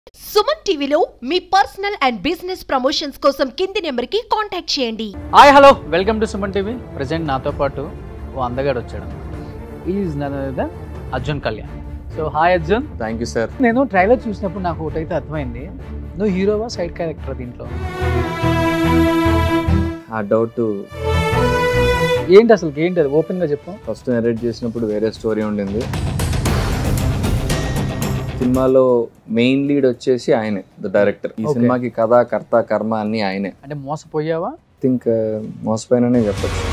సుమన్ టీవీలో మీ personal and business promotions కోసం కింది నెంబర్కి కాంటాక్ట్ చేయండి hi hello welcome to Suman TV present నాతో పాటు ఓ అందగాడు వచ్చాడు is none Arjun Kalyan so hi Arjun thank you sir నేను ట్రైలర్ చూసినప్పుడు నాకు ఒకటైతే అర్థమైంది నువ్వు హీరోవా సైడ్ క్యారెక్టర్ దీంట్లో ఆ డౌట్ ఏంటి అసలు ఏంటి అది ఓపెన్గా చెప్పు ఫస్ట్ నెరేట్ చేసినప్పుడు వేరే స్టోరీ ఉండింది సినిమాలో మెయిన్ లీడ్ వచ్చేసి ఆయనే ద డైరెక్టర్ ఈ Okay. సినిమాకి కథ కర్త కర్మ అన్ని ఆయనే అంటే మోసపోయావా థింక్ మోసపోయిననే చెప్పొచ్చు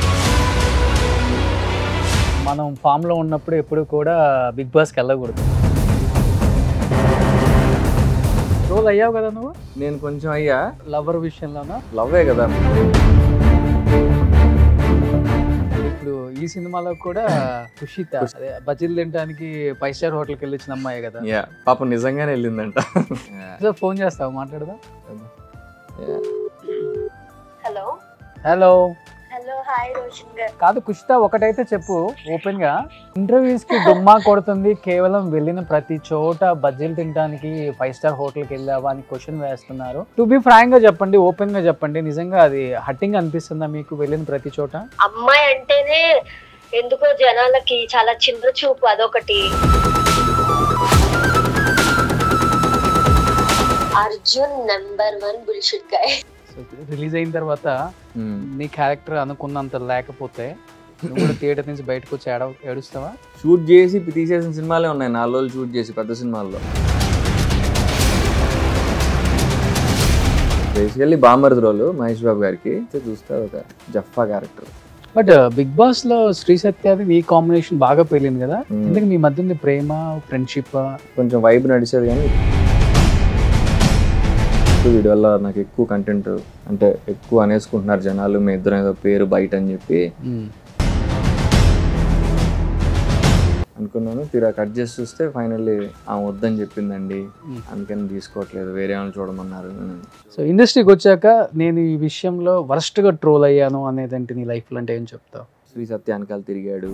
మనం ఫామ్లో ఉన్నప్పుడు ఎప్పుడు కూడా బిగ్ బాస్కి వెళ్ళకూడదు రోల్ అయ్యావు కదా నువ్వు నేను కొంచెం అయ్యా లవర్ విషయంలోనా లవ్వే కదా ఇప్పుడు ఈ సినిమాలో కూడా కుషిత అదే బజ్జీలు తినడానికి ఫైవ్ స్టార్ హోటల్కి వెళ్ళి వచ్చిన అమ్మాయి కదా యా పాపం నిజంగానే వెళ్ళిందంట సో ఫోన్ చేస్తావు మాట్లాడదా Yeah. Hello hello hello hi Roshan గారు కాదు కుషిత ఒకటైతే చెప్పు ఓపెన్ గా ఇంటర్వ్యూస్ కి దుమ్మా కొడుతుంది కేవలం వెళ్ళిన ప్రతి చోట బజ్జీలు తినడానికి ఫైవ్ స్టార్ హోటల్కి వెళ్ళావా అని క్వశ్చన్ వేస్తున్నారు టు బి ఫ్రాంక్ గా చెప్పండి ఓపెన్ గా చెప్పండి నిజంగా అది హట్టింగ్ అనిపిస్తుందా మీకు వెళ్ళిన ప్రతి చోట అమ్మాయి అంటేనే ఎందుకో జనాలకి చాలా చిన్న చూపు అదొకటి Arjun number one bullshit guy release అయిన తర్వాత Hmm. నీ క్యారెక్టర్ అనుకున్నంత లేకపోతే నువ్వు కూడా థియేటర్ నుంచి బయటకు వచ్చి ఏడ ఏడుస్తావా షూట్ చేసి తీసేసిన సినిమాలే ఉన్నాయి నాలుగు రోజులు షూట్ చేసి పెద్ద సినిమాల్లో బేసికల్లీ బామర్ది రోలు మహేష్ బాబు గారికి అయితే చూస్తే ఒక జఫా క్యారెక్టర్ బట్ బిగ్ బాస్ లో శ్రీ సత్యాది ఈ కాంబినేషన్ బాగా పెళ్ళింది కదా Hmm. ఎందుకు మీ మధ్య ఉంది ప్రేమ ఫ్రెండ్షిప్ కొంచెం వైబ్ నడిచేది కానీ వీడి వల్ల నాకు ఎక్కువ కంటెంట్ అంటే ఎక్కువ అనేసుకుంటున్నారు జనాలు మీ ఇద్దరం ఏదో పేరు బయట అని చెప్పి అనుకున్నాను తీరా కట్ చేసి చూస్తే ఫైనల్లీ ఆమె వద్దని చెప్పిందండి Hmm. అందుకని తీసుకోవట్లేదు వేరే వాళ్ళని చూడమన్నారు సో ఇండస్ట్రీకి వచ్చాక నేను ఈ విషయంలో వరస్ట్ గా ట్రోల్ అయ్యాను అనేది అంటే నీ లైఫ్ లో అంటే ఏం చెప్తావు శ్రీ సత్యానికాలు తిరిగాడు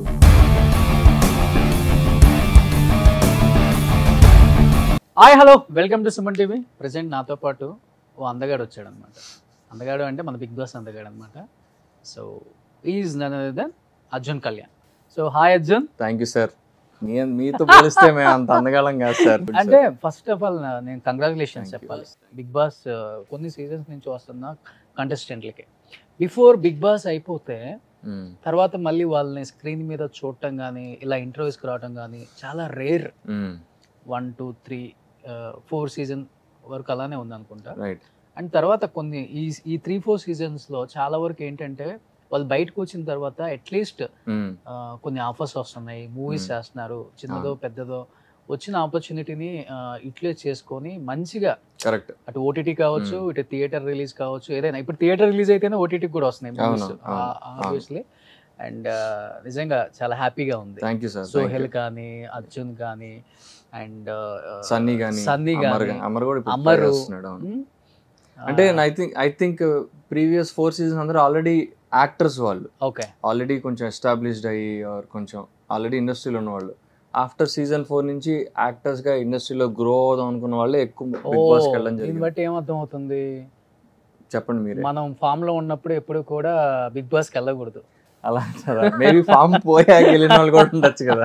hi hello welcome to Suman TV present నాతో పాటు ఓ అందగాడు వచ్చాడు అనమాట అందగాడు అంటే మన బిగ్ బాస్ అందగాడు అనమాట so is none then Arjun Kalyan so hi Arjun thank you sir నేను మీతో పోలిస్తే మేము అంత అందగాళం కాదు సార్ అంటే ఫస్ట్ ఆఫ్ ఆల్ నేను కంగ్రాచులేషన్స్ Thank you. చెప్పాలి బిగ్ బాస్ కొన్ని సీజన్స్ నుంచి వస్తున్న కంటెస్టెంట్లకి బిఫోర్ బిగ్ బాస్ అయిపోతే Hmm. తర్వాత మళ్ళీ వాళ్ళని స్క్రీన్ మీద చూడటం కానీ ఇలా ఇంటర్వ్యూస్కి రావటం కానీ చాలా rare Hmm. One two three four season వరకు అలానే ఉంది అనుకుంటా రైట్ అండ్ తర్వాత కొన్ని ఈ ఈ త్రీ ఫోర్ సీజన్స్లో చాలా వరకు ఏంటంటే వాళ్ళు బయటకు వచ్చిన తర్వాత అట్లీస్ట్ Hmm. కొన్ని ఆఫర్స్ వస్తున్నాయి మూవీస్ Hmm. చేస్తున్నారు చిన్నదో పెద్దదో వచ్చిన ఆపర్చునిటీని యూటిలైజ్ చేసుకొని మంచిగా కరెక్ట్ అటు ఓటీటీ కావచ్చు Hmm. ఇటు థియేటర్ రిలీజ్ కావచ్చు ఏదైనా ఇప్పుడు థియేటర్ రిలీజ్ అయితేనే ఓటీటీ కూడా వస్తున్నాయి అవును, మూవీస్ అవును, ఆబ్వియస్లీ అండ్ నిజంగా చాలా హ్యాపీగా ఉంది థ్యాంక్ యూ సార్ సోహెల్ కానీ అర్జున్ కానీ అండ్ సన్నీ కానీ సన్నీ అమర్ కానీ గా- అమర్ కూడా ఇప్పుడు అమరు. try చేస్తున్నాడు అవును. అంటే I think I think previous four season అందరూ ఆల్రెడీ యాక్టర్స్ వాళ్ళు ఓకే ఆల్రెడీ కొంచెం ఎస్టాబ్లిష్డ్ అయ్యి or కొంచెం ఆల్రెడీ ఇండస్ట్రీలో ఉన్నవాళ్ళు ఆఫ్టర్ సీజన్ ఫోర్ నుంచి యాక్టర్స్ గా ఇండస్ట్రీలో గ్రో అవుదాం అనుకున్న వాళ్ళే ఎక్కువ బిగ్ బాస్ కి వెళ్ళడం దీన్ని జరిగింది బట్టి ఏమర్థం అవుతుంది చెప్పండి మీరే మనం ఫామ్ లో ఉన్నప్పుడు ఎప్పుడు కూడా బిగ్ బాస్ కి వెళ్ళకూడదు అలా అంటారా మేబీ ఫామ్ పోయాక వెళ్ళిన వాళ్ళు కూడా ఉండొచ్చు కదా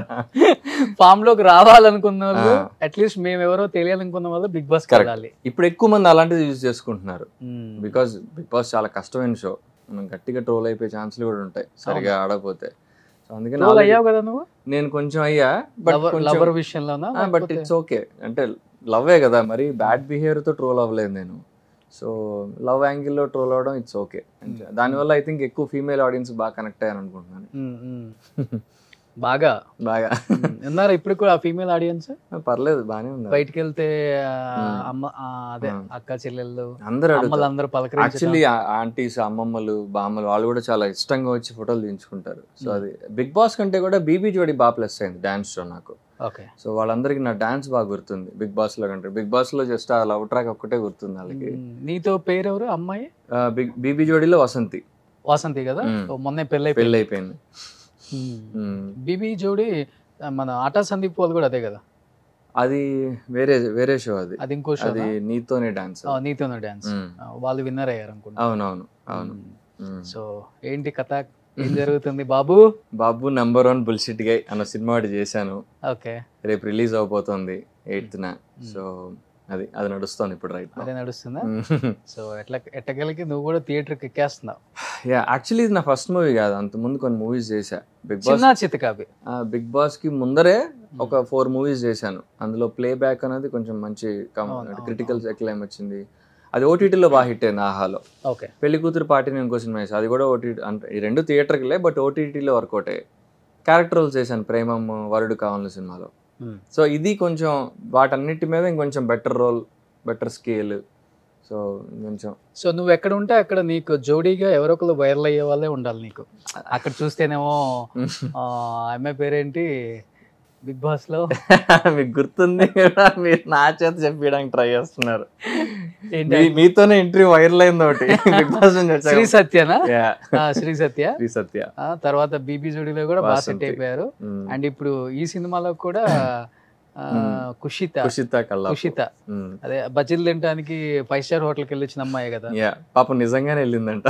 ఫామ్ లోకి రావాలనుకున్న వాళ్ళు ఆ. అట్లీస్ట్ మేము ఎవరో తెలియాలనుకున్న వాళ్ళు బిగ్ బాస్ కి Correct. వెళ్ళాలి ఇప్పుడు ఎక్కువ మంది అలాంటిది యూజ్ చేసుకుంటున్నారు Hmm. బికాస్ బిగ్ బాస్ చాలా కష్టమైన షో మనం గట్టిగా ట్రోల్ అయిపోయే ఛాన్సులు కూడా ఉంటాయి సరిగా ఆడకపోతే సో అందుకని Troll already అయ్యావు కదా నువ్వు నేను కొంచెం అయ్యా బట్ లవర్ లవర్ విషయంలోనా బట్ లేకపోతే- ఇట్స్ ఓకే అంటే లవ్వే కదా మరి బ్యాడ్ బిహేవియర్ తో ట్రోల్ అవ్వలేదు నేను సో లవ్ యాంగిల్లో ట్రోల్ అవడం ఇట్స్ ఓకే దానివల్ల ఐ థింక్ ఎక్కువ ఫీమేల్ ఆడియన్స్ బాగా కనెక్ట్ అయ్యాను అనుకుంటున్నాను ఉమ్, ఉమ్. బాగా బాగా ఉమ్, ఉన్నారా ఇప్పుడు కూడా ఫీమేల్ ఆడియన్స్ పర్లేదు బాగానే ఉంది బయటికి వెళ్తే ఆ, ఉమ్. అమ్మ ఆ, అదే ఉమ్. అక్క చెల్లెళ్ళు అందరూ అమ్మలు అడుగుతారు అందరూ పలకరించడం యాక్చువల్లీ ఆంటీస్ అమ్మమ్మలు బామ్మలు వాళ్ళు కూడా చాలా ఇష్టంగా వచ్చి ఫోటోలు తీయించుకుంటారు సో Hmm. అది బిగ్ బాస్ కంటే కూడా బీబీ జోడి బాగా ప్లస్ అయింది డాన్స్ షో నాకు ఓకే సో వాళ్ళందరికీ నా డాన్స్ బాగా గుర్తుంది బిగ్ బాస్ లో కంటే బిగ్ బాస్ లో జస్ట్ ఆ లవ్ ట్రాక్ ఒక్కటే గుర్తుంది వాళ్ళకి ఉమ్, నీతో పేరు ఎవరు అమ్మాయి ఆ, బిగ్ బీబీ జోడీలో వసంతి వాసంతి కదా ఉమ్. ఓ, మొన్నే పెళ్ళి పెళ్ళి అయిపోయింది బీబీ జోడి ఆ, మన ఆటా సందీప్ వాళ్ళు కూడా అదే కదా అది వేరే వేరే షో అది అది ఇంకో షో అది నీతోనే డాన్స్ నీతోనే డాన్స్ వాళ్ళు విన్నర్ అయ్యారు అనుకుంటా అవునవును అవును మ్మ్. సో ఏంటి కథ ఏం జరుగుతుంది బాబు బాబు నంబర్ వన్ బుల్షిట్ గై అన్న సినిమా ఒకటి చేశాను ఓకే రేపు రిలీజ్ అవబోతోంది ఎయిత్ న సో అది అది నడుస్తోంది ఇప్పుడు రైట్ అదే నడుస్తుందా సో ఎట్లా ఎట్టగలిగి నువ్వు కూడా థియేటర్కి ఎక్కేస్తున్నావు యా యాక్చువల్లీ ఇది నా ఫస్ట్ మూవీ కాదు అంత ముందు కొన్ని మూవీస్ చేశా బిగ్ బాస్ చిన్న చితకాబి బిగ్ బాస్ కి ముందరే ఒక ఫోర్ మూవీస్ చేశాను అందులో ప్లే బ్యాక్ అనేది కొంచెం మంచి అవును, అవును, క్రిటికల్ ఎక్లైమ్ వచ్చింది అది ఓటీటీలో బాగా హిట్ అయింది ఆహాలో ఓకే పెళ్లి కూతురు పార్టీని ఇంకో సినిమా చేశాను అది కూడా ఓటీటీ అంటే ఈ రెండు థియేటర్కిలే బట్ ఓటీటీలో వర్కౌట్ అయ్యాయి క్యారెక్టర్ రోల్స్ చేశాను ప్రేమం వరుడు కావాలని సినిమాలో సో ఇది కొంచెం వాటన్నిటి మీద ఇంకొంచెం better role better scale so కొంచెం సో నువ్వు ఎక్కడ ఉంటే అక్కడ నీకు జోడీగా ఎవరో ఒకరు వైరల్ అయ్యే వాళ్ళే ఉండాలి నీకు అక్కడ చూస్తేనేమో ఆ, అమ్మాయి పేరేంటి బిగ్ బాస్ లో మీకు గుర్తుంది కదా మీరు నా చేత చెప్పడానికి ట్రై చేస్తున్నారు ఏంటి? మీ- మీతోనే ఎంట్రీ వైరల్ అయింది ఒకటి బిగ్ బాస్ నుంచి వచ్చాక. శ్రీ సత్యనా Yeah, ఆ, శ్రీ సత్య శ్రీ సత్య ఆ, తర్వాత బీబీ జోడీలో కూడా బాగా సెట్ వాసంతి. అయిపోయారు మ్మ్. అండ్ ఇప్పుడు ఈ సినిమాలో కూడా ఆ, మ్మ్. కుషిత కుషిత కల్లా కుషిత అదే బజ్జీలు తినడానికి ఫైవ్ స్టార్ హోటల్కి వెళ్ళి వచ్చిన అమ్మాయి కదా యా పాపం నిజంగానే వెళ్ళిందంట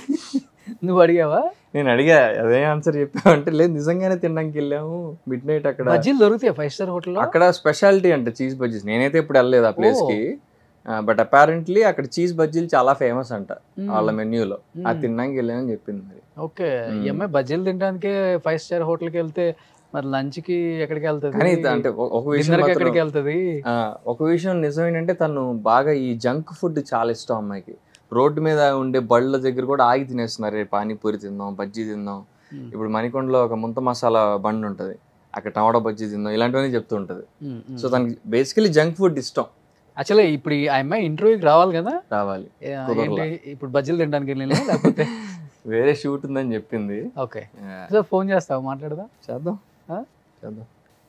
నువ్వు అడిగావా నేను అడిగా అదే ఆన్సర్ చెప్పావు అంటే లేదు నిజంగానే తినడానికి వెళ్ళాము మిడ్ నైట్ అక్కడ బజ్జీలు దొరుకుతాయి ఫైవ్ స్టార్ హోటల్లో అక్కడ స్పెషాలిటీ అంటే చీజ్ బజ్జీస్ నేనైతే ఇప్పుడు వెళ్ళలేదు ఆ ప్లేస్ కి బట్ అపారెంట్లీ అక్కడ చీజ్ బజ్జీలు చాలా ఫేమస్ అంట వాళ్ళ మెన్యూలో అది తినడానికి వెళ్ళానని చెప్పింది మరి ఓకే ఈ మ్మ్. అమ్మాయి బజ్జీలు తినడానికే ఫైవ్ స్టార్ హోటల్కి వెళ్తే మరి లంచ్ కి ఎక్కడికి వెళ్తుంది కానీ ఇది అంటే ఒక- ఒక విషయం డిన్నర్ కి మాత్రం- ఎక్కడికి వెళ్తుంది ఆ, ఒక విషయం నిజం ఏంటంటే తను బాగా ఈ జంక్ ఫుడ్ చాలా ఇష్టం అమ్మాయికి రోడ్డు మీద ఉండే బళ్ళ దగ్గర కూడా ఆగి తినేస్తున్నారు "రే, పానీపూరి తిందాం బజ్జీ తిందాం మ్మ్. ఇప్పుడు మణికొండలో ఒక ముంత మసాలా బండి ఉంటది అక్కడ టమాటా బజ్జీ తిందాం ఇలాంటివన్నీ చెప్తూ ఉంటది మ్మ్, మ్మ్. సో తనకి బేసికలీ జంక్ ఫుడ్ ఇష్టం యాక్చువల్లీ ఇప్పుడు ఈ అమ్మాయి ఇంటర్వ్యూకి రావాలి కదా రావాలి ఏ- కుదరలా. ఏంటి ఇప్పుడు బజ్జీలు తినడానికి వెళ్ళినా లేకపోతే వేరే షూట్ ఉందని చెప్పింది ఓకే Yeah. సో ఫోన్ చేస్తావు మాట్లాడదా చేద్దాం ఆ? చేద్దాం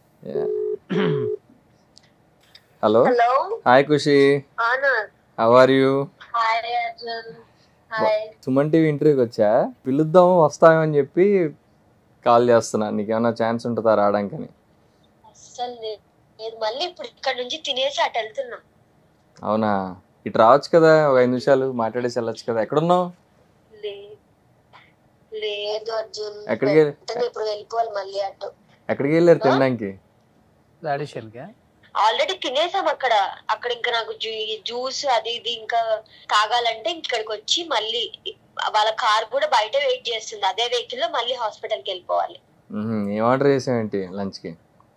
హలో హలో హాయ్ ఖుషి ఆనా how are you hi Arjun hi Suman TV ఇంటర్వ్యూకి వచ్చా పిలుద్దాము వస్తామని చెప్పి కాల్ చేస్తున్నా నీకేమైనా ఛాన్స్ ఉంటుందా రావడానికని అస్సలు లేదు లేదు. మళ్ళీ ఇప్పుడు ఇక్కడ నుంచి తినేసి అటు వెళ్తున్నాం అవునా ఇటు రావచ్చు కదా ఒక ఐదు నిమిషాలు మాట్లాడేసి వెళ్ళొచ్చు కదా ఎక్కడున్నావు లే- లేదు అర్జున్ ఎక్కడికి వెంటనే ఇప్పుడు వెళ్ళిపోవాలి మళ్ళీ అటు ఎక్కడికి వెళ్ళారు తినడానికి ఆడిషన్ గా ఆల్రెడీ తినేసాం అక్కడ అక్కడ ఇంకా నాకు జ్యూ- జ్యూస్ అది ఇది ఇంకా తాగాలంటే ఇక్కడికి వచ్చి మళ్ళీ వాళ్ళ కార్ కూడా బయట వెయిట్ చేస్తుంది అదే వెహికల్ లో మళ్ళీ హాస్పిటల్ కి వెళ్ళిపోవాలి మ్మ్. ఏం ఆర్డర్ చేసావేంటి లంచ్కి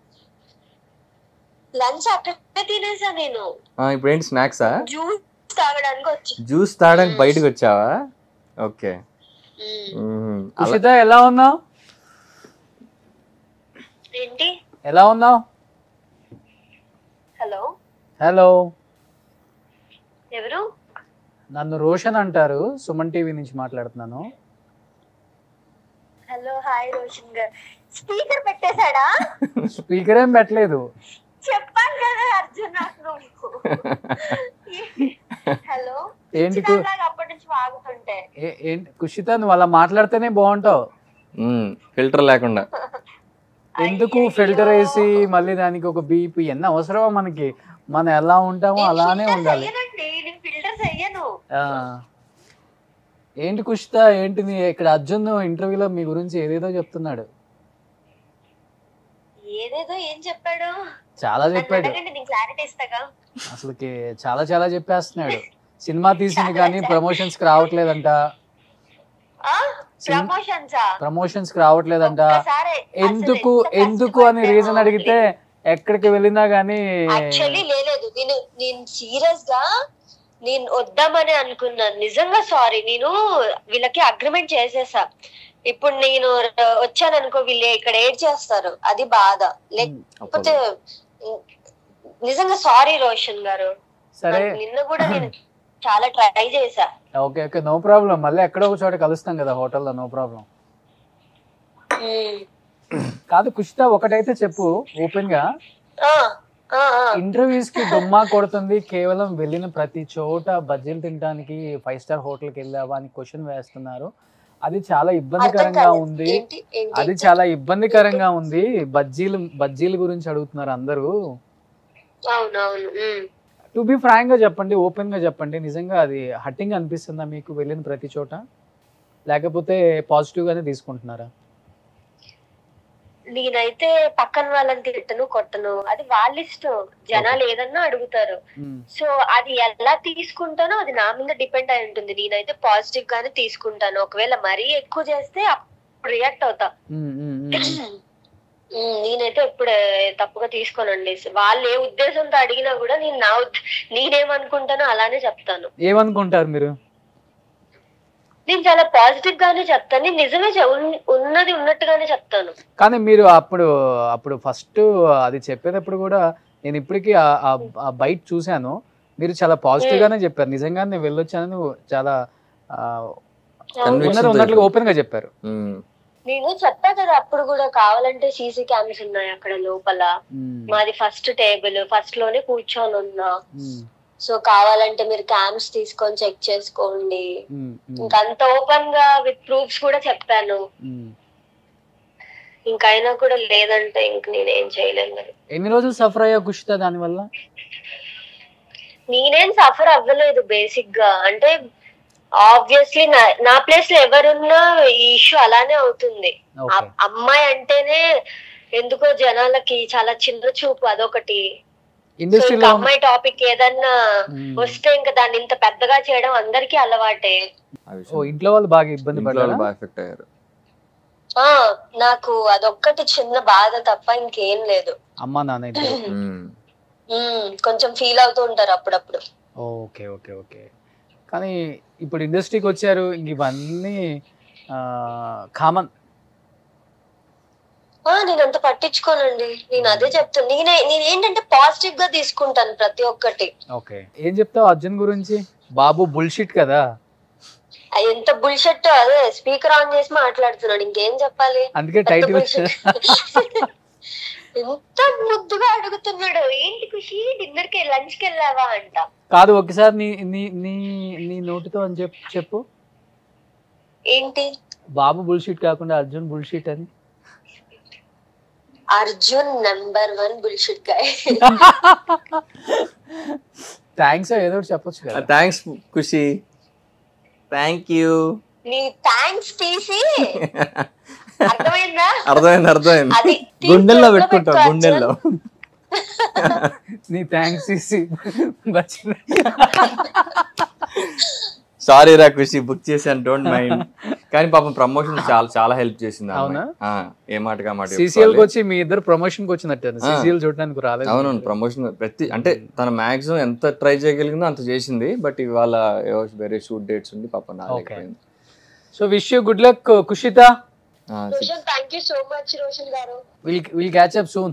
లంచ్ అక్కడే తినేసా నేను ఇప్పుడు ఏంటి స్నాక్సా జ్యూస్ తాగడానికి వచ్చి జ్యూస్ తాగడానికి బయటకు వచ్చావా ఓకే మ్మ్. ఉషిత ఎలా ఉన్నావు ఏంటి ఎలా ఉన్నావు హలో హలో ఎవరు నన్ను రోషన్ అంటారు సుమన్ టీవీ నుంచి మాట్లాడుతున్నాను హలో హాయ్ రోషన్ గారు స్పీకర్ పెట్టేశాడా స్పీకర్ ఏం పెట్టలేదు చెప్పాను కదా అర్జున్ నాకు నువ్వు హలో ఏంటి కు- చిన్నలాగా అప్పటి నుంచి వాగుతుంటే ఏ- ఏంటి కుషిత నువ్వు అలా మాట్లాడితేనే బాగుంటావు ఫిల్టర్ లేకుండా ఎందుకు అయ్యయ్యో. ఫిల్టర్ వేసి మళ్ళీ దానికి ఒక బీపీ ఎన్న అవసరమా మనకి మనం ఎలా ఉంటామో నేను అలానే filters ఉండాలి చెయ్యనండి నేను ఫిల్టర్స్ అయ్యాను ఆ. ఏంటి కుషిత ఏంటి నీ ఇక్కడ అర్జున్ ఇంటర్వ్యూలో మీ గురించి ఏదేదో చెప్తున్నాడు ఏదేదో ఏం చెప్పాడు చాలా నన్ను చెప్పాడు అడగండి నేను క్లారిటీ ఇస్తాగా అసలుకి చాలా చాలా చెప్పేస్తున్నాడు సినిమా తీసింది కానీ ప్రమోషన్స్ కి రావట్లేదంట ప్రమోషన్సా ప్రమోషన్స్ కి రావట్లేదంట ఒక్కసారి ఎందుకు ఎందుకు అని రీజన్ అడిగితే ఎక్కడికి వెళ్ళినా గానీ యాక్చువల్లీ లేదు నేను నేను సీరియస్ గా నేను వద్దామని అనుకున్నాను నిజంగా సారీ నేను వీళ్ళకి అగ్రిమెంట్ చేసేసా ఇప్పుడు నేను వచ్చాను అనుకో వీళ్ళు ఇక్కడ ఏడ్ చేస్తారు అది బాధ లేకపోతే నిజంగా సారీ రోషన్ గారు సరే నాకు నిన్న కూడా నేను చాలా ట్రై చేశా ఓకే ఓకే నో ప్రాబ్లం మళ్ళీ ఎక్కడో ఒక చోట కలుస్తాం కదా హోటల్లో నో ప్రాబ్లం ఉమ్. కాదు కుషిత ఒకటైతే చెప్పు ఓపెన్ గా ఆ, ఆ, ఆ. ఇంటర్వ్యూస్ కి దుమ్మా కొడుతుంది కేవలం వెళ్ళిన ప్రతి చోట బజ్జీలు తినడానికి ఫైవ్ స్టార్ హోటల్ కి వెళ్ళావా అని క్వశ్చన్ వేస్తున్నారు అది చాలా అర్థం ఇబ్బందికరంగా కాలేదు. ఉంది ఏంటి ఏంటి అది చాలా ఇబ్బందికరంగా ఉంది బజ్జీలు బజ్జీల గురించి అడుగుతున్నారు అందరూ అవునవును ఉమ్. టు బి ఫ్రాంక్ గా చెప్పండి ఓపెన్ గా చెప్పండి నిజంగా అది హట్టింగ్ అనిపిస్తుందా మీకు వెళ్ళిన ప్రతి చోట లేకపోతే పాజిటివ్ గానే తీసుకుంటున్నారా నేనైతే పక్కన వాళ్ళని తిట్టను కొట్టను అది వాళ్ళ ఇష్టం జనాలు ఏదన్నా అడుగుతారు మ్మ్. సో అది ఎలా తీసుకుంటానో అది నా మీద డిపెండ్ అయి ఉంటుంది నేనైతే పాజిటివ్ గానే తీసుకుంటాను ఒకవేళ మరీ ఎక్కువ చేస్తే అప్పుడు రియాక్ట్ అవుతా మ్మ్, మ్మ్, మ్మ్. ఉమ్, నేనైతే ఎప్పుడు తప్పుగా తీసుకోనండి వాళ్ళు ఏ ఉద్దేశంతో అడిగినా కూడా నేను నా ఉద్ద- నేనేమనుకుంటానో అలానే చెప్తాను ఏమనుకుంటారు మీరు నేను చాలా పాజిటివ్ గానే చెప్తాను నేను నిజమే చె- ఉన్- ఉన్నది ఉన్నట్టుగానే చెప్తాను కానీ మీరు అప్పుడు అప్పుడు ఫస్ట్ అది చెప్పేటప్పుడు కూడా నేను ఇప్పటికీ ఆ- ఆ- ఆ బైట్ చూశాను మీరు చాలా పాజిటివ్ గానే చెప్పారు నిజంగానే నేను వెళ్ళొచ్చానని చాలా ఆ, Conviction ఉన్నది తో ఉన్నట్లుగా చెప్పారు. ఓపెన్ గా చెప్పారు మ్మ్. నేను చెప్పా కదా అప్పుడు కూడా కావాలంటే సీసీ క్యామ్స్ ఉన్నాయి అక్కడ లోపల మ్మ్. మాది ఫస్ట్ టేబుల్ ఫస్ట్ లోనే కూర్చొని ఉన్నా మ్మ్. సో కావాలంటే మీరు క్యామ్స్ తీసుకొని చెక్ చేసుకోండి మ్మ్. మ్మ్. ఇంకంత ఓపెన్ గా విత్ ప్రూఫ్స్ కూడా చెప్పాను మ్మ్. ఇంకైనా కూడా లేదంటే ఇంక నేనేం చేయలేను మరి ఎన్ని రోజులు సఫర్ అయ్యా కుషిత దానివల్ల నేనేం సఫర్ అవ్వలేదు బేసిక్ గా అంటే ఆబ్వియస్లీ నా నా ప్లేస్ లో ఎవరున్నా ఈ ఇష్యూ అలానే అవుతుంది ఓకే ఆ- అమ్మాయి అంటేనే ఎందుకో జనాలకి చాలా చిన్న చూపు అదొకటి సో ఇండస్ట్రీలో ఇంకా అమ్మాయి టాపిక్ ఏదన్నా మ్మ్. వస్తే ఇంకా దాన్ని ఇంత పెద్దగా చేయడం అందరికీ అలవాటే ఆ ఓ విషయం ఇంట్లో వాళ్ళు బాగా ఇబ్బంది ఇంట్లో వాళ్ళు పడ్డారా బాగా ఎఫెక్ట్ అయ్యారు ఆ నాకు అదొక్కటి చిన్న బాధ తప్ప ఇంకేం లేదు అమ్మా నాన్న ఇద్దరు మ్మ్. ఉమ్, కొంచెం ఫీల్ అవుతూ ఉంటారు అప్పుడప్పుడు ఓకే ఓకే ఓకే కానీ ఇప్పుడు ఇండస్ట్రీకి వచ్చారు ఇంక ఇవన్నీ కామన్ ఆ నేను అంత పట్టించుకోనండి నేను అదే చెప్తాను నేనే నేను ఏంటంటే పాజిటివ్ గా తీసుకుంటాను ప్రతి ఒక్కటి ఓకే ఏం చెప్తావు అర్జున్ గురించి బాబు బుల్షిట్ కదా అది ఎంత బుల్షెట్ అదే స్పీకర్ ఆన్ చేసి మాట్లాడుతున్నాడు ఇంకేం చెప్పాలి అందుకే పెద్ద టైటిల్ bullshit. ఎంత ముద్దుగా అడుగుతున్నాడు ఏంటి ఖుషి డిన్నర్ కి లంచ్ కి వెళ్ళావా అంట కాదు ఒకసారి నీ నీ నీ నీ నోటితో అని చెప్పు చెప్పు ఏంటి బాబు బుల్షిట్ కాకుండా అర్జున్ బుల్షిట్ అని Arjun number one bullshit guy thanks ఏదో ఒకటి చెప్పొచ్చు కదా థ్యాంక్స్ ఖుషి థ్యాంక్ యూ నీ థ్యాంక్స్ తీసి అర్థమైందా అర్థమైంది అర్థమైంది అది తీసి గుండెల్లో జోబులో పెట్టుకుంటా పెట్టుకో, గుండెల్లో నీ థ్యాంక్స్ ఇసి బచ్చిన సారీ రా ఖుషి బుక్ చేశాను డోంట్ మైండ్ కానీ పాపం ప్రమోషన్ చాలా చాలా హెల్ప్ చేసింది ఆ అవునా? అమ్మాయి. ఆ, ఏ మాటగా మాట సిసిఎల్ కి చెప్పుకోవాలి. వచ్చి మీ ఇద్దరు ప్రమోషన్ కి వచ్చినట్టు సిసిఎల్ చూడడానికి రాలేదు అవునవును ప్రమోషన్ ప్రతి అంటే తన మాక్సిమం ఎంత ట్రై చేయగలిగిందో అంత చేసింది బట్ ఇవాళ వేరే షూట్ డేట్స్ ఉంది పాపం రాలేకపోయింది so wish you good luck కుషిత ఆ, Roshan thank you so much Roshan garu will will catch up soon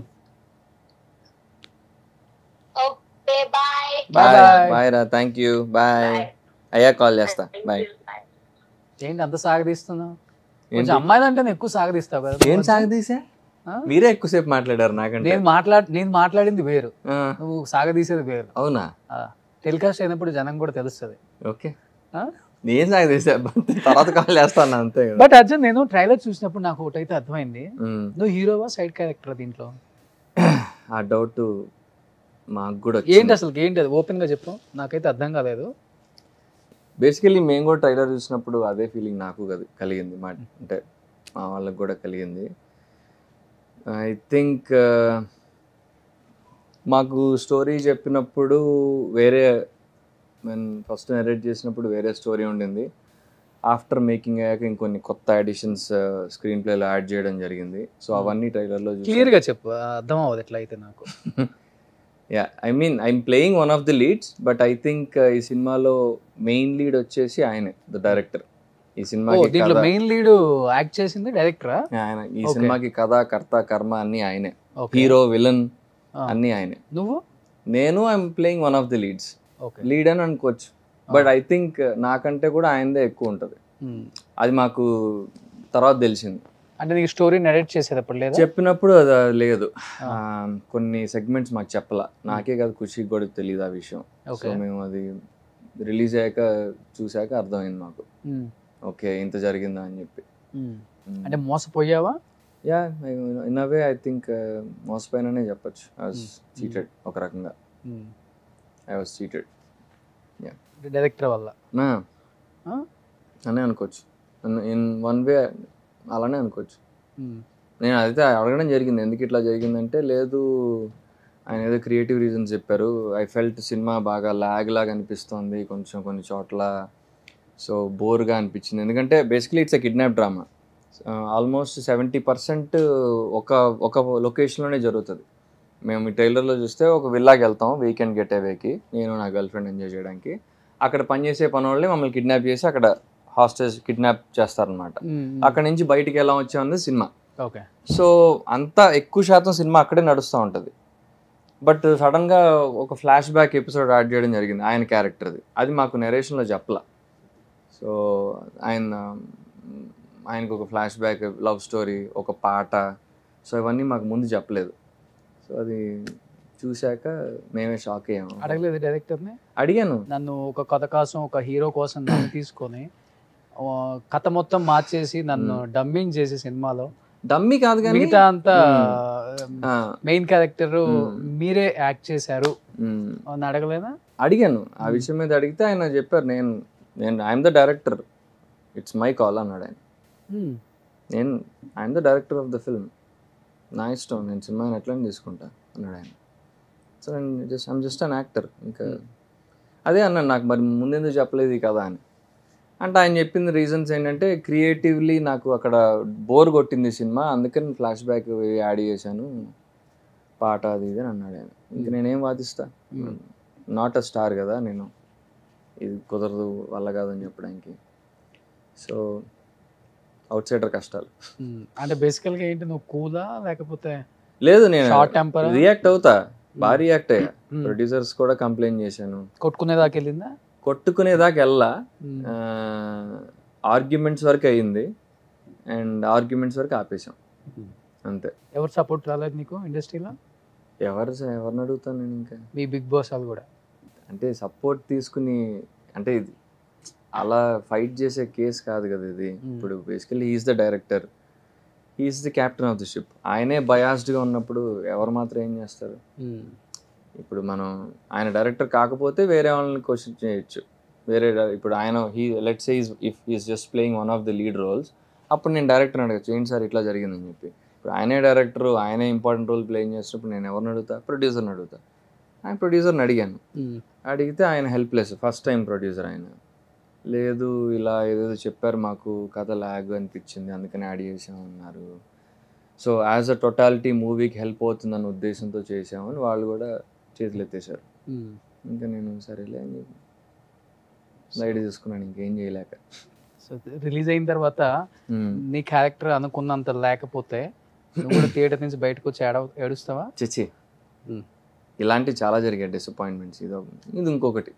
okay bye Bye bye bye. Bye రా థ్యాంక్ యూ బాయ్ అయ్యా కాల్ చేస్తా బాయ్ ఏంటి అంత సాగదీస్తున్నావు కొంచెం ఏంటి? అమ్మాయిలు అంటే నేను ఎక్కువ సాగదీస్తావు కదా ఏం సాగదీసా ఆ? మీరే ఎక్కువసేపు మాట్లాడారు నాకంటే నేను మాట్లాడ నేను మాట్లాడింది వేరు ఆ, నువ్వు సాగదీసేది వేరు అవునా టెలికాస్ట్ అయినప్పుడు జనం కూడా తెలుస్తుంది ఓకే నేను సాగదీసా తర్వాత కాల్ చేస్తాను అంతే కదా బట్ అర్జున్ నేను ట్రైలర్ చూసినప్పుడు నాకు ఒకటైతే అర్థమైంది ఉమ్, నువ్వు హీరోవా సైడ్ క్యారెక్టర్ దీంట్లో ఆ డౌట్ మాకు కూడా ఏంటి అసలు ఏంటి అది ఓపెన్ గా చెప్పు నాకైతే అర్థం కాలేదు బేసికలీ మేము కూడా ట్రైలర్ చూసినప్పుడు అదే ఫీలింగ్ నాకు కది- కలిగింది మా అంటే మా వాళ్ళకి కూడా కలిగింది ఐ థింక్ మాకు స్టోరీ చెప్పినప్పుడు వేరే నేను ఫస్ట్ నెరేట్ చేసినప్పుడు వేరే స్టోరీ ఉండింది ఆఫ్టర్ మేకింగ్ అయ్యాక ఇంకొన్ని కొత్త అడిషన్స్ స్క్రీన్ ప్లేలో యాడ్ చేయడం జరిగింది సో అవన్నీ ట్రైలర్లో క్లియర్ గా చెప్పు అర్థం అవ్వదు ఎట్లా అయితే నాకు yeah I mean I'm playing one of the leads but I think ఈ సినిమాలో మెయిన్ లీడ్ వచ్చేసి ఆయనే ద డైరెక్టర్ ఈ ఓ సినిమాకి దీంట్లో కథ- మెయిన్ లీడ్ యాక్ట్ చేసింది డైరెక్టరా ఆయన ఈ Okay. సినిమాకి కథ కర్త కర్మ అన్ని ఆయనే ఓకే హీరో విలన్ ఆ. అన్ని ఆయనే నువ్వు నేను I'm playing one of the leads okay lead అని అనుకోవచ్చు బట్ ఐ థింక్ నాకంటే కూడా ఆయనదే ఎక్కువ ఉంటుంది అది మాకు తర్వాత తెలిసింది అంటే నీకు స్టోరీ నరేట్ చేసేటప్పుడు లేదా చెప్పినప్పుడు అది లేదు ఆ. ఆ, కొన్ని సెగ్మెంట్స్ మాకు చెప్పలా నాకే కాదు ఖుషికి కూడా తెలియదు ఆ విషయం సో ఓకే మేము అది రిలీజ్ అయ్యాక చూసాక అర్థమైంది మాకు ఓకే ఇంత జరిగిందా అని చెప్పి అంటే మోసపోయావా yeah in a way I think మోసపోయిననే చెప్పొచ్చు ఐ వాజ్ Hmm. చీటెడ్ ఒక రకంగా ఐ వాజ్ చీటెడ్ డైరెక్టర్ వల్ల Huh? అనే అనుకోవచ్చు ఇన్ వన్ వే అలానే అనుకోవచ్చు నేను అయితే అడగడం జరిగింది ఎందుకు ఇట్లా జరిగిందంటే లేదు ఆయన ఏదో క్రియేటివ్ రీజన్స్ చెప్పారు ఐ ఫెల్ట్ సినిమా బాగా లాగ్ లాగా అనిపిస్తుంది కొంచెం కొన్ని చోట్ల సో బోర్గా అనిపించింది ఎందుకంటే basically it's a kidnap drama almost seventy percent ఒక ఒక లొకేషన్లోనే జరుగుతుంది మేము ఈ ట్రైలర్లో చూస్తే ఒక విల్లాకి వెళ్తాం వీకెండ్ గెట్ అవేకి నేను నా గర్ల్ ఫ్రెండ్ ఎంజాయ్ చేయడానికి అక్కడ పనిచేసే పని వాళ్ళే మమ్మల్ని కిడ్నాప్ చేసి అక్కడ హాస్టేజ్ కిడ్నాప్ చేస్తారనమాట అక్కడ నుంచి బయటికి ఎలా వచ్చామన్నది సినిమా ఓకే సో అంత ఎక్కువ శాతం సినిమా అక్కడే నడుస్తూ ఉంటుంది బట్ సడన్గా ఒక ఫ్లాష్ బ్యాక్ ఎపిసోడ్ యాడ్ చేయడం జరిగింది ఆయన క్యారెక్టర్ది అది మాకు నెరేషన్లో చెప్పలా సో ఆయన ఆయనకు ఒక ఫ్లాష్ బ్యాక్ లవ్ స్టోరీ ఒక పాట సో ఇవన్నీ మాకు ముందు చెప్పలేదు సో అది చూశాక మేమే షాక్ అయ్యాము అడగలేదు డైరెక్టర్ని అడిగాను నన్ను ఒక కథ కోసం ఒక హీరో కోసం నన్ను తీసుకొని ఆ, కథ మొత్తం మార్చేసి నన్ను డమ్మింగ్ చేసి సినిమాలో డమ్మీ కాదు కానీ మిగతా అంతా ఆ, మెయిన్ క్యారెక్టర్ Hmm. మీరే యాక్ట్ చేశారు మ్. అని అడగలేదా అడిగాను ఆ విషయం మీద అడిగితే ఆయన చెప్పారు నేను నేను I'm the director it's my call అన్నాడు ఆయన నేను I'm the director of the film నా ఇష్టం నేను సినిమాని ఎట్లని తీసుకుంటా అన్నాడు ఆయన సో నేను just I'm just an actor ఇంకా అదే అన్నాను నాకు మరి ముందెందుకు చెప్పలేదు ఈ కదా అని అంటే ఆయన చెప్పిన రీజన్స్ ఏంటంటే క్రియేటివ్లీ నాకు అక్కడ బోర్ కొట్టింది సినిమా అందుకని ఫ్లాష్ బ్యాక్ యాడ్ చేశాను పాట అది ఇది అని అన్నాడు ఆయన ఇంక నేనేం వాదిస్తా నాట్ అ స్టార్ కదా నేను ఇది కుదరదు వల్ల కాదని చెప్పడానికి సో అవుట్ సైడర్ కష్టాలు Hmm. అంటే బేసికల్ గా ఏంటి నువ్వు కూలా లేకపోతే లేదు నేను షార్ట్ టెంపర్ రియాక్ట్ అవుతా బాగా రియాక్ట్ అయ్యా ప్రొడ్యూసర్స్ కూడా కంప్లైంట్ చేశాను కొట్టుకునేదాకా వెళ్ళిందా కొట్టుకునేదాకా వెళ్ళా Hmm. ఆర్గ్యుమెంట్స్ వరకు అయ్యింది అండ్ ఆర్గ్యుమెంట్స్ వరకు ఆపేసాం Hmm. అంతే ఎవరు సపోర్ట్ రాలేదు నీకు ఇండస్ట్రీలో ఎవరు ఎవరిని అడుగుతాను నేను ఇంకా మీ బిగ్ బాస్ వాళ్ళు కూడా అంటే సపోర్ట్ తీసుకుని అంటే ఇది అలా ఫైట్ చేసే కేసు కాదు కదా ఇది ఇప్పుడు basically he's the director he's the captain of the ship ఆయనే బయాస్డ్గా ఉన్నప్పుడు ఎవరు మాత్రం ఏం చేస్తారు ఇప్పుడు మనం ఆయన డైరెక్టర్ కాకపోతే వేరే వాళ్ళని క్వశ్చన్ చేయొచ్చు వేరే di- ఇప్పుడు ఆయన he let say if is just playing one of the lead roles అప్పుడు నేను డైరెక్టర్ అడగచ్చు ఏంటి సార్ ఇట్లా జరిగిందని చెప్పి ఇప్పుడు ఆయనే డైరెక్టర్ ఆయనే ఇంపార్టెంట్ రోల్ ప్లేయింగ్ చేసినప్పుడు నేను ఎవరిని అడుగుతా ప్రొడ్యూసర్ని అడుగుతా ఆయన ప్రొడ్యూసర్ని అడిగాను అడిగితే ఆయన హెల్ప్లెస్ ఫస్ట్ టైం ప్రొడ్యూసర్ ఆయన లేదు ఇలా ఏదేదో చెప్పారు మాకు కథ లాగ్ అనిపించింది అందుకని యాడ్ చేసామన్నారు సో యాజ్ అ టోటాలిటీ మూవీకి హెల్ప్ అవుతుందన్న ఉద్దేశంతో చేసామని వాళ్ళు కూడా చేతులు ఎత్తేసారు ఇంకా నేను సరేలే అని చెప్పి లైట్ తీసుకున్నాను ఇంకేం చేయలేక సో రిలీజ్ అయిన తర్వాత Hmm. నీ క్యారెక్టర్ అనుకున్నంత లేకపోతే నువ్వు కూడా థియేటర్ నుంచి బయటకు వచ్చి ఏడవ ఏడుస్తావా చచ్చి Hmm. ఇలాంటివి చాలా జరిగాయి డిసప్పాయింట్మెంట్స్ ఇది ఒక- ఇది ఇంకొకటి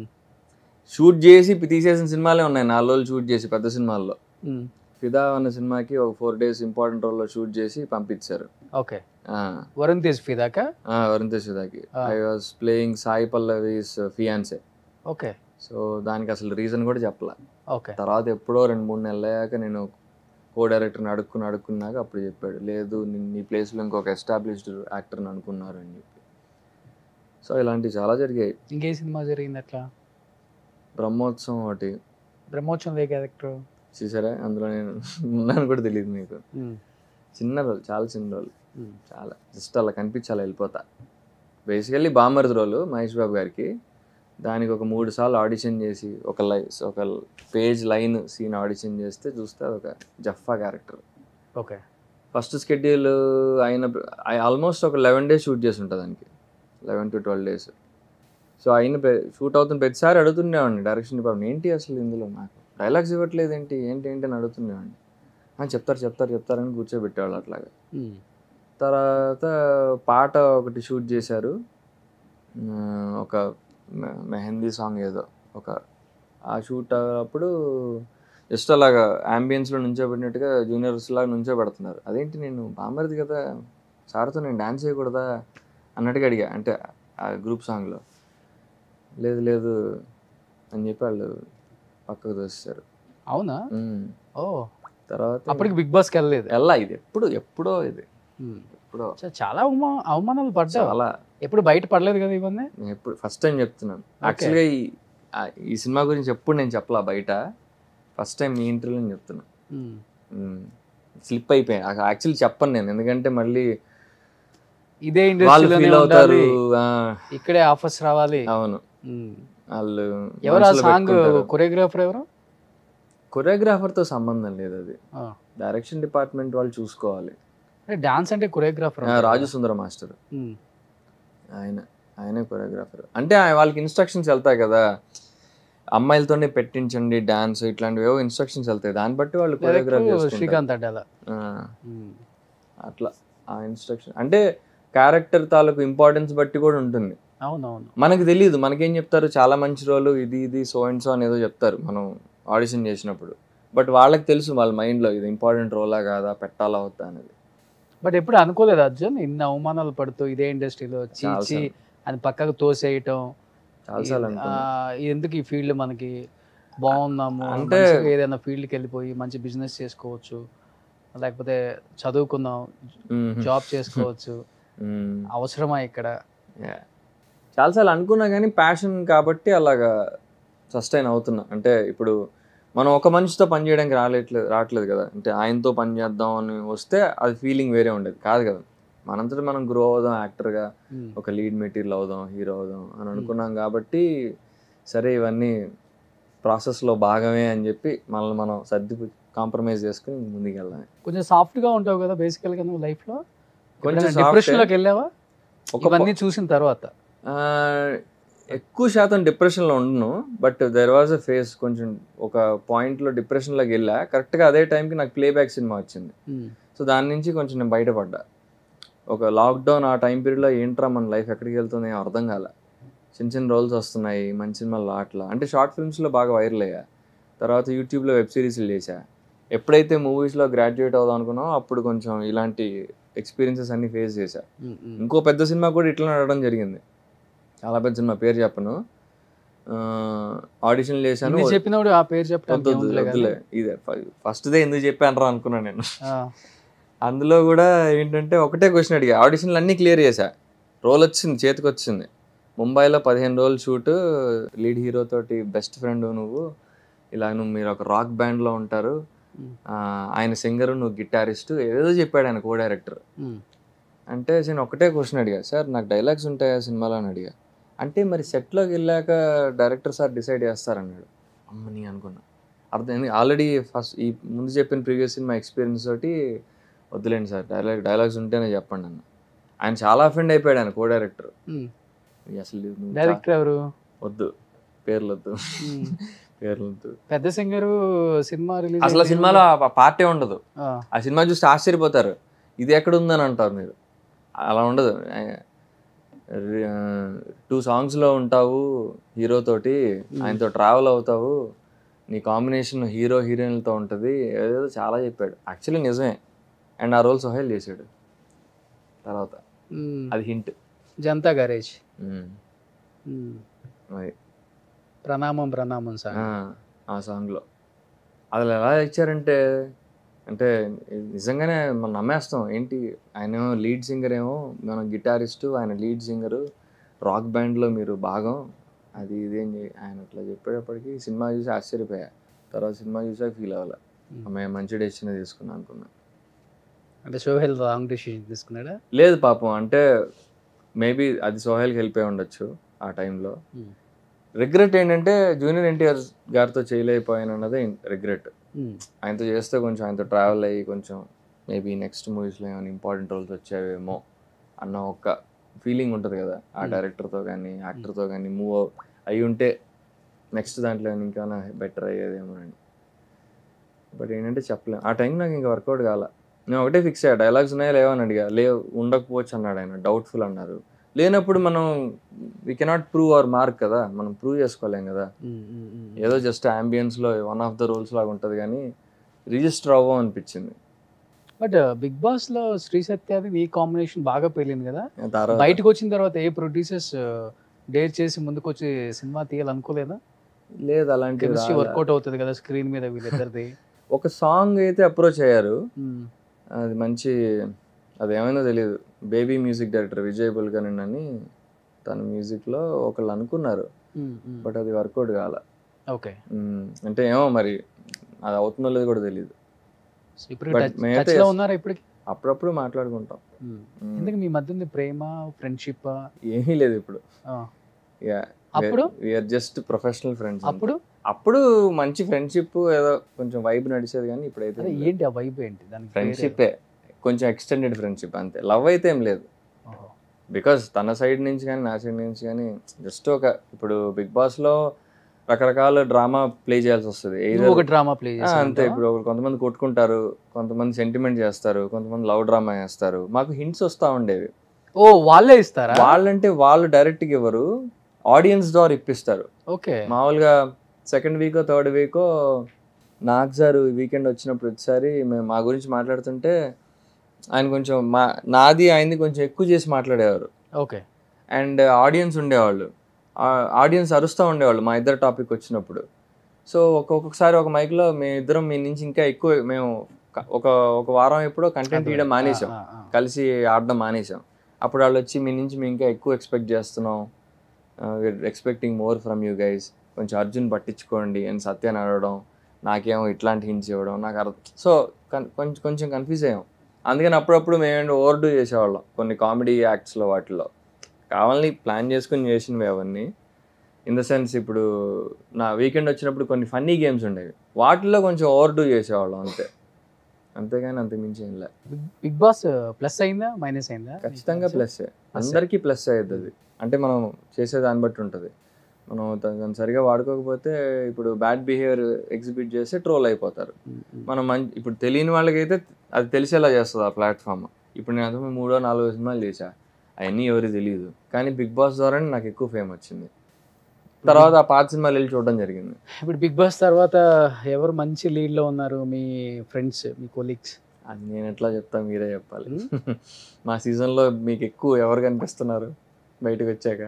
షూట్ చేసి తీసేసిన సినిమాలే ఉన్నాయి నాలుగు రోజులు షూట్ చేసి పెద్ద సినిమాల్లో ఫిదా అన్న సినిమాకి ఒక ఫోర్ డేస్ ఇంపార్టెంట్ రోల్లో షూట్ చేసి పంపించారు ఓకే ఆ, వరుణ్ తేజ్ ఫిదాకా ఆ, వరుణ్ తేజ్ ఫిదాకి Ah. I was playing Sai Pallavi's fiancee okay so దానికి అసలు రీజన్ కూడా చెప్పలా ఓకే తర్వాత ఎప్పుడో రెండు మూడు నెలలు అయ్యాక నేను కో డైరెక్టర్ని అడుక్కుని అడుక్కున్నాక అప్పుడు చెప్పాడు లేదు నిన్ను నీ ప్లేస్లో ఇంకొక ఎస్టాబ్లిష్డ్ యాక్టర్ని అనుకున్నారు అని చెప్పి సో ఇలాంటివి చాలా జరిగాయి ఇంకే సినిమా జరిగింది అట్లా బ్రహ్మోత్సవం ఒకటి బ్రహ్మోత్సవం ఏ క్యారెక్టర్ చూసారా అందులో నేను ఉన్నాను కూడా తెలియదు మీకు చిన్న రోల్ చాలా చిన్న రోల్ చాలా జస్ట్ అలా కనిపించి అలా వెళ్ళిపోతా బేసికల్లీ బామర్ది రోలు మహేష్ బాబు గారికి దానికి ఒక మూడు సార్లు ఆడిషన్ చేసి ఒక లై ఒక పేజ్ లైన్ సీన్ ఆడిషన్ చేస్తే చూస్తే ఒక జఫా క్యారెక్టర్ ఓకే ఫస్ట్ స్కెడ్యూల్ అయిన ఆల్మోస్ట్ ఒక లెవెన్ డేస్ షూట్ చేసి ఉంటుంది దానికి eleven to twelve days so అయిన షూట్ అవుతున్న ప్రతిసారి అడుగుతుండేవాడిని డైరెక్షన్ డిపార్ట్మెంట్ ఏంటి అసలు ఇందులో నాకు డైలాగ్స్ ఇవ్వట్లేదు ఏంటి ఏంటి ఏంటి అని అడుగుతుండేవాడిని "ఆ, చెప్తారు చెప్తారు చెప్తారని కూర్చోబెట్టేవాళ్ళు అట్లాగా తర్వాత పాట ఒకటి షూట్ చేశారు ఆ, ఒక మె- మెహందీ సాంగ్ ఏదో ఒక ఆ షూట్ అప్పుడు జస్ట్ అలాగా అంబియన్స్లో నుంచోబెట్టినట్టుగా జూనియర్స్ లాగా నుంచోబెడుతున్నారు అదేంటి నేను బామర్ది కదా సార్తో నేను డాన్స్ చేయకూడదా అన్నట్టుగా అడిగా అంటే ఆ గ్రూప్ సాంగ్లో లేదు లేదు అని చెప్పి వాళ్ళు పక్కకు తోస్తారు అవునా ఉమ్. ఓ తర్వాత అప్పటికి బిగ్ బాస్కి వెళ్ళలేదు ఎలా ఇది ఎప్పుడు ఎప్పుడో ఇది ఉమ్. ఎప్పుడో చా- చాలా అవమా- అవమానాలు పడ్డావు చాలా ఎప్పుడు బయట పడలేదు కదా ఇవన్నీ నేను ఎప్పుడు ఫస్ట్ టైం చెప్తున్నాను యాక్చువల్గా ఈ ఆ, ఈ సినిమా గురించి ఎప్పుడు నేను చెప్పలా బయట ఫస్ట్ టైం మీ ఇంటర్వ్యూలో నేను చెప్తున్నా ఉమ్. స్లిప్ అయిపోయాయి యాక్చువల్లీ చెప్పను నేను ఎందుకంటే మళ్ళీ ఇదే వాళ్ళు ఇండస్ట్రీలోనే ఫీల్ అవుతారు ఉండాలి ఆ, ఇక్కడే ఆఫర్స్ రావాలి అవును ఉమ్. వాళ్ళు ఎవరు ఆ సాంగ్ కొరియోగ్రాఫర్ ఎవరు కొరియోగ్రాఫర్ తో సంబంధం లేదు అది ఆ. డైరెక్షన్ డిపార్ట్మెంట్ వాళ్ళు చూసుకోవాలి అంటే డాన్స్ అంటే కొరియోగ్రాఫర్ ఆ, రాజు సుందర మాస్టర్ ఆయన ఆయనే కొరియోగ్రాఫర్ అంటే ఆయన వాళ్ళకి ఇన్స్ట్రక్షన్స్ వెళ్తాయి కదా అమ్మాయిలతోనే పెట్టించండి డాన్స్ ఇట్లాంటివి ఏవో ఇన్స్ట్రక్షన్స్ వెళ్తాయి దాన్ని బట్టి వాళ్ళు కొరియోగ్రాఫ్ చేసుకుంటారు శ్రీకాంత్ అడ్డాల ఆ, అట్లా ఆ ఇన్స్ట్రక్షన్ అంటే క్యారెక్టర్ తాలూకు ఇంపార్టెన్స్ బట్టి కూడా ఉంటుంది అవునవును మనకి తెలియదు మనకేం చెప్తారు చాలా మంచి రోలు ఇది ఇది సో అండ్ సో అని ఏదో చెప్తారు మనం ఆడిషన్ చేసినప్పుడు బట్ వాళ్ళకి తెలుసు వాళ్ళ మైండ్లో ఇది ఇంపార్టెంట్ రోలా కాదా పెట్టాలా వద్దా అనేది బట్ ఎప్పుడు అనుకోలేదు అర్జున్ ఇన్ని అవమానాలు పడుతూ ఇదే ఇండస్ట్రీలో చీచి చాలాసార్లు. అని పక్కకు తోసేయటం చాలాసార్లు ఈ- అనుకున్నా ఆ, ఎందుకు ఈ ఫీల్డ్ మనకి బాగున్నాము అంటే- మంచిగా ఏదైనా ఫీల్డ్కి వెళ్ళిపోయి మంచి బిజినెస్ చేసుకోవచ్చు లేకపోతే చదువుకుందాం మ్మ్. జాబ్ చేసుకోవచ్చు మ్మ్. అవసరమా ఇక్కడ Yeah. చాలాసార్లు అనుకున్నా కానీ ప్యాషన్ కాబట్టి అలాగా సస్టైన్ అవుతున్నా అంటే ఇప్పుడు మనం ఒక మనిషితో పని చేయడానికి రాలేట్లేదు రావట్లేదు కదా అంటే ఆయనతో పని చేద్దాం అని వస్తే అది ఫీలింగ్ వేరే ఉండేది కాదు కదా మనంతటి మనం గ్రో అవుదాం యాక్టర్గా ఉమ్. ఒక లీడ్ మెటీరియల్ అవుదాం హీరో అవుదాం అని అనుకున్నాం కాబట్టి సరే ఇవన్నీ ప్రాసెస్లో భాగమే అని చెప్పి మనల్ని మనం సర్ది కాంప్రమైజ్ చేసుకుని ముందుకు వెళ్ళాలి కొంచెం సాఫ్ట్ గా ఉంటావు కదా బేసికల్ గా నువ్వు లైఫ్ లో కొంచెం డిప్రెషన్ soft లోకి వెళ్ళావా ఒక ఇవన్నీ చూసిన తర్వాత ఆ, ఎక్కువ శాతం డిప్రెషన్లో ఉండను but there was a phase కొంచెం ఒక పాయింట్లో డిప్రెషన్లోకి వెళ్ళా కరెక్ట్గా అదే టైంకి నాకు ప్లేబ్యాక్ సినిమా వచ్చింది ఉమ్. సో దాని నుంచి కొంచెం నేను బయటపడ్డా ఒక లాక్డౌన్ ఆ టైం పీరియడ్లో ఏంట్రా మన లైఫ్ ఎక్కడికి వెళ్తుంది ఏం అర్థం కాలే చిన్న చిన్న రోల్స్ వస్తున్నాయి మంచి సినిమాలు అట్లా అంటే షార్ట్ ఫిల్మ్స్లో బాగా వైరల్ అయ్యా తర్వాత యూట్యూబ్లో వెబ్ సిరీస్లు చేశా ఎప్పుడైతే మూవీస్లో గ్రాడ్యుయేట్ అవుదాం అనుకున్నామో అప్పుడు కొంచెం ఇలాంటి ఎక్స్పీరియన్సెస్ అన్ని ఫేస్ చేశా ఉమ్, ఉమ్. ఇంకో పెద్ద సినిమా కూడా ఇట్లా నడవడం జరిగింది చాలా పెద్ద సినిమా పేరు చెప్పను ఆడిషన్ చేశాను ఇన్ని చెప్పినప్పుడు ఆ పేరు చెప్పడానికి వద్దు, వద్దు, ఏముందిలే కానీ. వద్దులే ఇదే ఫస్ట్దే ఎందుకు చెప్పాను రా అనుకున్నాను నేను ఆ, అందులో కూడా ఏంటంటే ఒకటే క్వశ్చన్ అడిగా ఆడిషన్లు అన్నీ క్లియర్ చేశా రోల్ వచ్చింది చేతికి వచ్చింది ముంబైలో పదిహేను రోజులు షూట్ లీడ్ హీరో తోటి బెస్ట్ ఫ్రెండ్ నువ్వు ఇలా నువ్వు మీరు ఒక రాక్ బ్యాండ్లో ఉంటారు ఉమ్. ఆ, ఆయన సింగర్ నువ్వు గిటారిస్ట్ ఏదో చెప్పాడు ఆయన కో డైరెక్టర్ ఉమ్. అంటే నేను ఒకటే క్వశ్చన్ అడిగా సార్ నాకు డైలాగ్స్ ఉంటాయా సినిమాలో అని అడిగా అంటే మరి సెట్లోకి వెళ్ళాక డైరెక్టర్ సార్ డిసైడ్ చేస్తారన్నాడు అమ్మని అనుకున్నా అర్థం ఆల్రెడీ ఫస్ట్ ఈ ముందు చెప్పిన ప్రీవియస్ సినిమా ఎక్స్పీరియన్స్ తోటి వద్దులేండి సార్ డైలాగ్ డైలాగ్స్ ఉంటేనే చెప్పండి అన్న ఆయన చాలా అఫెండ్ అయిపోయాడు ఆయన కో డైరెక్టర్ ఉమ్. అసలు నువ్వు చా- డైరెక్టర్ ఎవరు వద్దు పేర్లు వద్దు ఉమ్. పేర్లు వద్దు పెద్ద సింగర్ సినిమా రిలీజ్ అసలు ఆ సినిమాలో ఆ పార్టీ ఉండదు ఆ సినిమా చూస్తే ఆశ్చర్యపోతారు ఇది ఎక్కడ ఉందని అంటారు మీరు అలా ఉండదు టూ సాంగ్స్లో ఉంటావు హీరో తోటి ఆయనతో ట్రావెల్ అవుతావు నీ కాంబినేషన్ హీరో హీరోయిన్లతో ఉంటుంది ఏదేదో చాలా చెప్పాడు యాక్చువల్లీ నిజమే అండ్ ఆ రోల్ సోహెల్ చేశాడు తర్వాత అది హింట్ జనతా గ్యారేజ్ ఉమ్. అది ప్రణామం ప్రణామం సార్ ఆ, ఆ సాంగ్లో అసలు ఎలా ఇచ్చారంటే అంటే నిజంగానే మనం నమ్మేస్తాం ఏంటి ఆయన లీడ్ సింగర్ ఏమో మన గిటారిస్ట్ ఆయన లీడ్ సింగరు రాక్ బ్యాండ్లో మీరు భాగం అది ఇదేం చే- ఆయన అట్లా చెప్పేటప్పటికి సినిమా చూసి ఆశ్చర్యపోయా తర్వాత సినిమా చూసాక ఫీల్ అవ్వాలి అమ్మాయి మంచి డెసిషన్ తీసుకున్నా అనుకున్నా అంటే సోహెల్ రాంగ్ డెసిషన్ తీసుకున్నాడా లేదు పాపం అంటే మేబీ అది సోహెల్కి హెల్ప్ అయి ఉండొచ్చు ఆ టైంలో Hmm. రిగ్రెట్ ఏంటంటే జూనియర్ ఎన్టీఆర్ గారితో చేయలేకపోయాను అన్నదే రిగ్రెట్ ఉమ్. ఆయనతో చేస్తే కొంచెం ఆయనతో ట్రావెల్ అయ్యి కొంచెం మేబీ నెక్స్ట్ మూవీస్లో ఏమైనా ఇంపార్టెంట్ రోల్స్ వచ్చావేమో అన్న ఒక ఫీలింగ్ ఉంటుంది కదా ఆ Hmm. డైరెక్టర్తో కానీ యాక్టర్తో కానీ మూవ్ అయి ఉంటే నెక్స్ట్ దాంట్లో ఇంకేమైనా బెటర్ అయ్యేదేమో అని బట్ ఏంటంటే చెప్పలేం ఆ టైం నాకు ఇంకా వర్కౌట్ కాల నేను ఒకటే ఫిక్స్ అయ్యా డైలాగ్స్ ఉన్నాయా లేవని అడిగా లేవు ఉండకపోవచ్చు అన్నాడు ఆయన డౌట్ఫుల్ అన్నారు లేనప్పుడు మనం we cannot prove our mark కదా మనం ప్రూవ్ చేసుకోలేం కదా ఉమ్, ఉమ్, ఉమ్. ఏదో జస్ట్ అంబియన్స్లో వన్ ఆఫ్ ద రోల్స్ లాగా ఉంటుంది కానీ రిజిస్టర్ అవ్వం అనిపించింది బట్ బిగ్ బాస్ లో శ్రీ సత్యాది నీ కాంబినేషన్ బాగా పెళ్ళింది కదా తర్వాత బయటకు వచ్చిన తర్వాత ఏ ప్రొడ్యూసర్స్ డేర్ చేసి ముందుకు వచ్చి సినిమా తీయాలనుకోలేదా లేదు అలాంటి కెమిస్ట్రీ వర్కౌట్ అవుతుంది కదా స్క్రీన్ మీద వీళ్ళిద్దరిది ఒక సాంగ్ అయితే అప్రోచ్ అయ్యారు మ్మ్. అది మంచి అది ఏమైందో తెలియదు baby music director Vijay Bulganin అని తన మ్యూజిక్లో ఒకళ్ళు అనుకున్నారు మ్మ్. మ్మ్. బట్ అది వర్కౌట్ కాల ఓకే మ్మ్. అంటే ఏమో మరి అది అవుతుందో లేదో కూడా తెలియదు సో ఇప్పుడు But టచ్ మేమైతే టచ్లో yes. ఉన్నారా ఇప్పటికి అప్పుడప్పుడు మాట్లాడుకుంటాం మ్మ్. మ్మ్. ఎందుకు మీ మధ్య ఉంది ప్రేమ ఫ్రెండ్షిప్ ఏమీ లేదు ఇప్పుడు అప్పుడు వీఆర్ జస్ట్ ప్రొఫెషనల్ ఫ్రెండ్స్ అప్పుడు అప్పుడు మంచి ఫ్రెండ్షిప్ ఏదో కొంచెం వైబ్ నడిచేది కానీ ఇప్పుడైతే అదే ఏంటి ఆ వైబ్ ఏంటి దానికి ఫ్రెండ్షిప్పే కొంచెం ఎక్స్టెండెడ్ ఫ్రెండ్షిప్ అంతే లవ్ అయితే ఏం లేదు బికాస్ తన సైడ్ నుంచి కానీ నా సైడ్ నుంచి కానీ జస్ట్ ఒక ఇప్పుడు బిగ్ బాస్ లో రకరకాల డ్రామా ప్లే చేయాల్సి వస్తుంది Either- ఒక డ్రామా ప్లే ఆ, అంతే ఇప్పుడు ఒకరు కొంతమంది కొట్టుకుంటారు కొంతమంది సెంటిమెంట్ చేస్తారు కొంతమంది లవ్ డ్రామా చేస్తారు మాకు హింట్స్ వస్తూ ఉండేవి ఓ వాళ్ళే ఇస్తారా వాళ్ళంటే వాళ్ళు డైరెక్ట్ గా ఇవ్వరు ఆడియన్స్ ద్వారా ఇప్పిస్తారు ఓకే మామూలుగా సెకండ్ వీకో థర్డ్ వీకో నాగ్ సార్ వీకెండ్ వచ్చినప్పుడు ప్రతిసారి మేము మా గురించి మాట్లాడుతుంటే ఆయన కొంచెం మా నాది ఆయనది కొంచెం ఎక్కువ చేసి మాట్లాడేవారు ఓకే అండ్ ఆడియన్స్ ఉండేవాళ్ళు ఆడియన్స్ అరుస్తూ ఉండేవాళ్ళు మా ఇద్దరు టాపిక్ వచ్చినప్పుడు సో ఒక్కొక్కసారి ఒక మైక్లో మేము ఇద్దరం మీ నుంచి ఇంకా ఎక్కువ మేము క- ఒక ఒక వారం ఎప్పుడో కంటెంట్ తీయడం మానేసాం ఆ, ఆ, ఆ. కలిసి ఆడడం మానేసాం అప్పుడు వాళ్ళు వచ్చి మీ నుంచి మేము ఇంకా ఎక్కువ ఎక్స్పెక్ట్ చేస్తున్నాం expecting more from you guys కొంచెం అర్జున్ పట్టించుకోండి అని సత్యాన్ని అడగడం నాకేమో ఇట్లాంటి హింట్స్ ఇవ్వడం నాకు అర్థం సో కొంచెం కొంచెం కన్ఫ్యూజ్ అయ్యాం అందుకని అప్పుడప్పుడు మేము ఓవర్ డూ చేసేవాళ్ళం కొన్ని కామెడీ యాక్ట్స్లో వాటిలో కావాలని ప్లాన్ చేసుకుని చేసినవి అవన్నీ ఇన్ ద సెన్స్ ఇప్పుడు నా వీకెండ్ వచ్చినప్పుడు కొన్ని ఫన్నీ గేమ్స్ ఉండేవి వాటిల్లో కొంచెం ఓవర్ డూ చేసేవాళ్ళం అంతే అంతేగాని అంత మించి ఏం లే బిగ్- బిగ్ బాస్ ప్లస్ అయిందా మైనస్ అయిందా ఖచ్చితంగా ప్లస్ అందరికీ ప్లస్ అయ్యేది అది అంటే మనం చేసే దాన్ని బట్టి ఉంటుంది మనం దా- దాన్ని సరిగా వాడుకోకపోతే ఇప్పుడు బ్యాడ్ బిహేవియర్ ఎగ్జిబిట్ చేస్తే ట్రోల్ అయిపోతారు ఉమ్, ఉమ్. మనం మంచి ఇప్పుడు తెలియని వాళ్ళకైతే అది తెలిసేలా చేస్తుంది ఆ ప్లాట్ఫామ్ ఇప్పుడు నేను అంతకుముందు మూడో నాలుగో సినిమాలు చేశా అవన్నీ ఎవరికి తెలియదు కానీ బిగ్ బాస్ ద్వారానే నాకు ఎక్కువ ఫేమ్ వచ్చింది తర్వాత ఆ పాత సినిమాలు వెళ్ళి చూడడం జరిగింది ఇప్పుడు బిగ్ బాస్ తర్వాత ఎవరు మంచి lead లో ఉన్నారు మీ ఫ్రెండ్స్ మీ కొలీగ్స్ అది నేను ఎట్లా చెప్తా మీరే చెప్పాలి మా సీజన్లో మీకు ఎక్కువ ఎవరు కనిపిస్తున్నారు బయటకు వచ్చాక